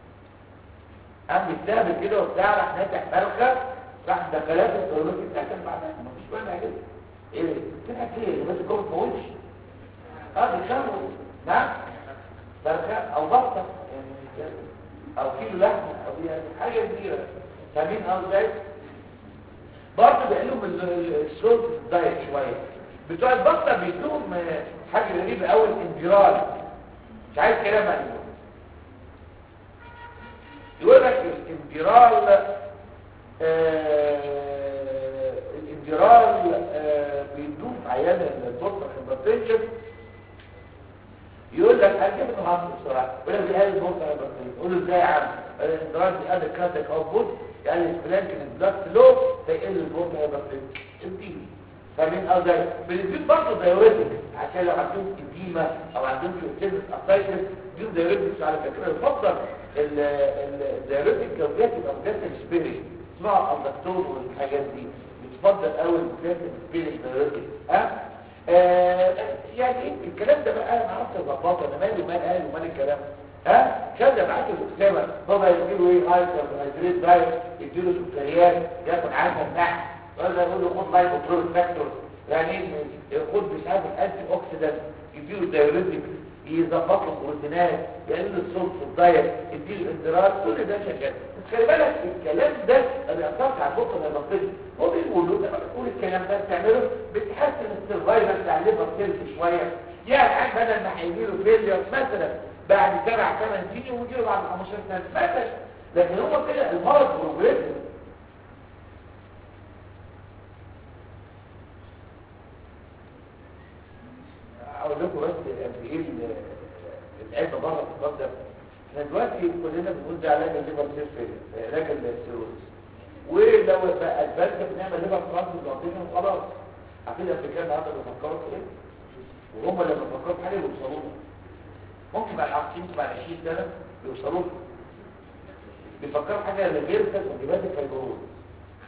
قام بيستهبل كده وبتاع راح ناتح فرخه راح دخلات الدولات بتاعتها بعدها مفيش مانع كده ايه كده ايه بس الكوره ما تموتش اه دي خمر نعم فرخه او بطه يعني او كيلو لحمه او يعني حاجه كبيره فاهمين ازاي برضه بيعملوا السولت دايت شويه بتوع البطه بيدوهم حاجه غريبه قوي الانجرال مش عايز كلام عليه يقول لك الانجرال آه الانجرال آه بيدوم عيان البطه هيبرتنشن يقول لك هجيب النهارده بسرعه يقول لك هذه البطه هيبرتنشن يقول له ازاي يا عم الانجرال دي قال كاتك اوتبوت يعني الفلانكن البلاك فلو فيقل البطه هيبرتنشن اديني فاهمين ازاي بنديهم برضه دايوريتك عشان لو عندهم اديمه او عندهم كيوتينس ابايتس دي دايوريتكس على فكره يفضل الدايوريتك لو جات يبقى جات سبيريت اسمها الدكتور والحاجات دي بتفضل قوي الجات سبيريت دايوريتك ها آه يعني الكلام ده بقى انا عرفت اظبطه انا مالي ومال اهلي ومال الكلام ها كذا معاك الاسامه بابا يديله ايه هاي كاربوهيدرات دايت يديله سكريات ياكل عسل تحت ولا يقول له خد لايف كنترول فاكتور يعني خد مش عارف الانتي اوكسيدنت يديله دايوريتك يظبط له بروتينات يقلل الصوت في الدايت يديله اندرار كل ده شغال بس خلي بالك الكلام ده ما بيأثرش على البطن البطني هو بيقولوا لما بتقول الكلام ده بتعمله بتحسن السرفايفل بتاع الليفر سيلز شويه يعني عاد بدل ما هيجي له فيلير مثلا بعد سبع ثمان سنين ويجي له بعد 15 سنه مثلا لكن هو كده المرض بروجريسيف اقول لكم بس قد ايه العلم بره في القدر احنا دلوقتي كلنا بنقول ده علاج الليفر سيل علاج السيروز ولو بقى ادفانس بنعمل ليفر ترانسبلانتيشن وخلاص عارفين الافريكان النهارده بيفكروا في ايه وهم لما بيفكروا في حاجه بيوصلوا لها ممكن بعد 10 بعد 20 سنه بيوصلوا لها بيفكروا في حاجه غير كده موجبات الفيبروز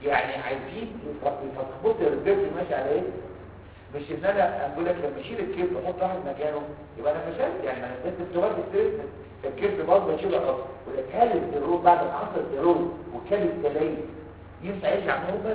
يعني عايزين يفضبطوا الريفيرس ماشي على ايه مش ان انا اقول لك لما اشيل الكيرف واحط واحد مكانه يبقى انا فشلت يعني انا اديت التوازن التريتمنت الكيرف برضه اشيله اهو والاتهال الزيرو بعد ما حصل الزيرو وكان التلاقي ينفع يرجع نورمال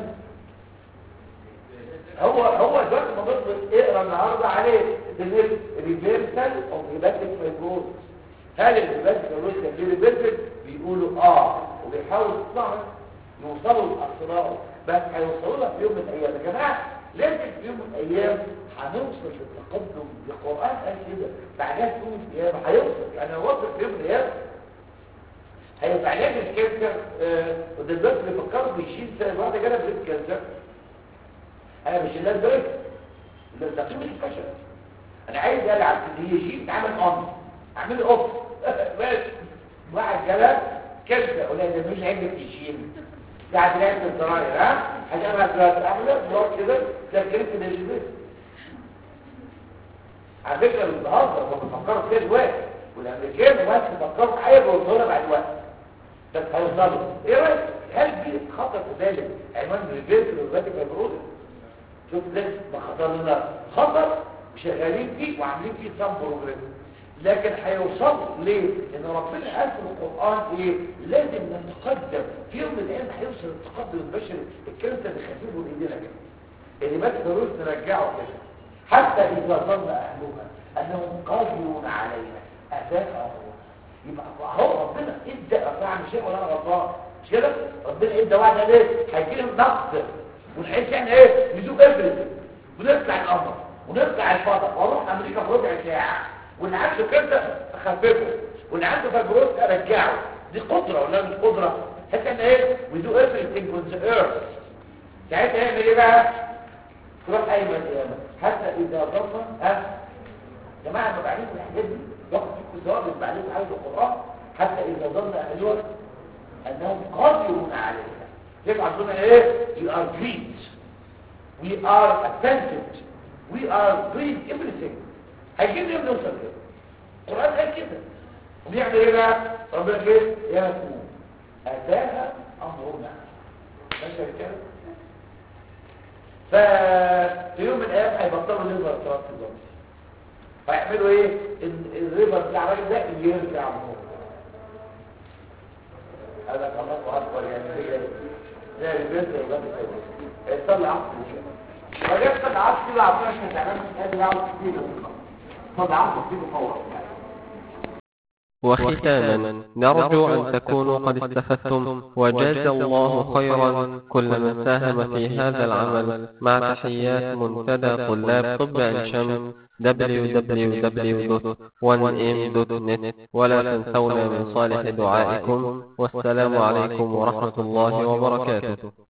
هو هو دلوقتي ما بص اقرا النهارده عليه ريفيرسال اوف هيباتيك فايبروز هل الهيباتيك فايبروز كان ليه ريفيرسال بيقولوا اه وبيحاولوا يطلعوا يوصلوا لاصلائه بس هيوصلوا لها في يوم من الايام يا جماعه لازم في يوم من الايام هنوصل للتقدم القران قال كده بعدها في يوم من الايام هيوصل يعني هيوصل في يوم من الايام هيبقى علاج الكانسر ودلوقتي اللي فكروا بيشيل سنه واحده كده بريد كانسر انا مش الناس دول اللي التقييم مش فشل انا عايز العب اللي يجي يتعمل امر اعمل اوف بس واحد جلد كانسر ولا ده مش عندك يشيل بعد لعبه الزراير ها هجمع دلوقتي اعمل دور كده ده كانت الجبس على فكره اللي بهزر هم بيفكروا كده دلوقتي والامريكان بس بيفكروا في حاجه بيوصلها بعد وقت بس هيوصلوا ايه رايك هل دي خطر في ذلك عنوان ريفيرس للروباتيك فايبروزس شوف ده ما خطر لنا خطر شغالين فيه وعاملين فيه سام بروجرام لكن هيوصلوا ليه ان ربنا قال في القران ايه لازم نتقدم في يوم من الايام هيوصل التقدم البشري الكلام ده بيخففه بايدينا كده اللي ما تقدروش نرجعه كده حتى اذا ظن اهلها انهم قادرون علينا اتاك امرنا يبقى هو ربنا ادى اطاع مش ولا انا غلطان مش كده ربنا ادى وعد ليه هيجي لهم ضغط ونحس احنا ايه نزوق ابرد ونطلع القمر ونطلع الفضاء واروح امريكا في ربع ساعه واللي عنده كده اخففه واللي عنده فايبروز ارجعه دي قدره ولا مش قدره حتى ان ايه ويدو everything on the earth ساعتها يعمل ايه بقى تروح ايمن قيامه حتى اذا ظن ها جماعه ما بعلمكم الحاجات دي باخد فيكم ثواب بعلمكم حاجه القران حتى اذا ظن اهلها انهم قادرون عليها كيف عندنا ايه we are great we are attentive we are doing everything هيجيب يوم نوصل كده القرآن قال كده وبيعمل ايه بقى ربنا كده يا مسؤول اتاها امرنا ماشي كده ففي يوم من الايام هيبطلوا ليفر تراب في الوقت فيعملوا ايه الليفر بتاع الراجل ده اللي يرجع مهور هذا الله اكبر يعني هي ده البيت ده وده يطلع عقل وجدت العقل كده عشان عشان تعمل هذا عقل كتير طبعا عقل كتير فورا وختاما نرجو أن تكونوا قد استفدتم وجاز الله خيرا كل من ساهم في هذا العمل مع تحيات منتدى طلاب طب عين شمس www.1m.net ولا تنسونا من صالح دعائكم والسلام عليكم ورحمة الله وبركاته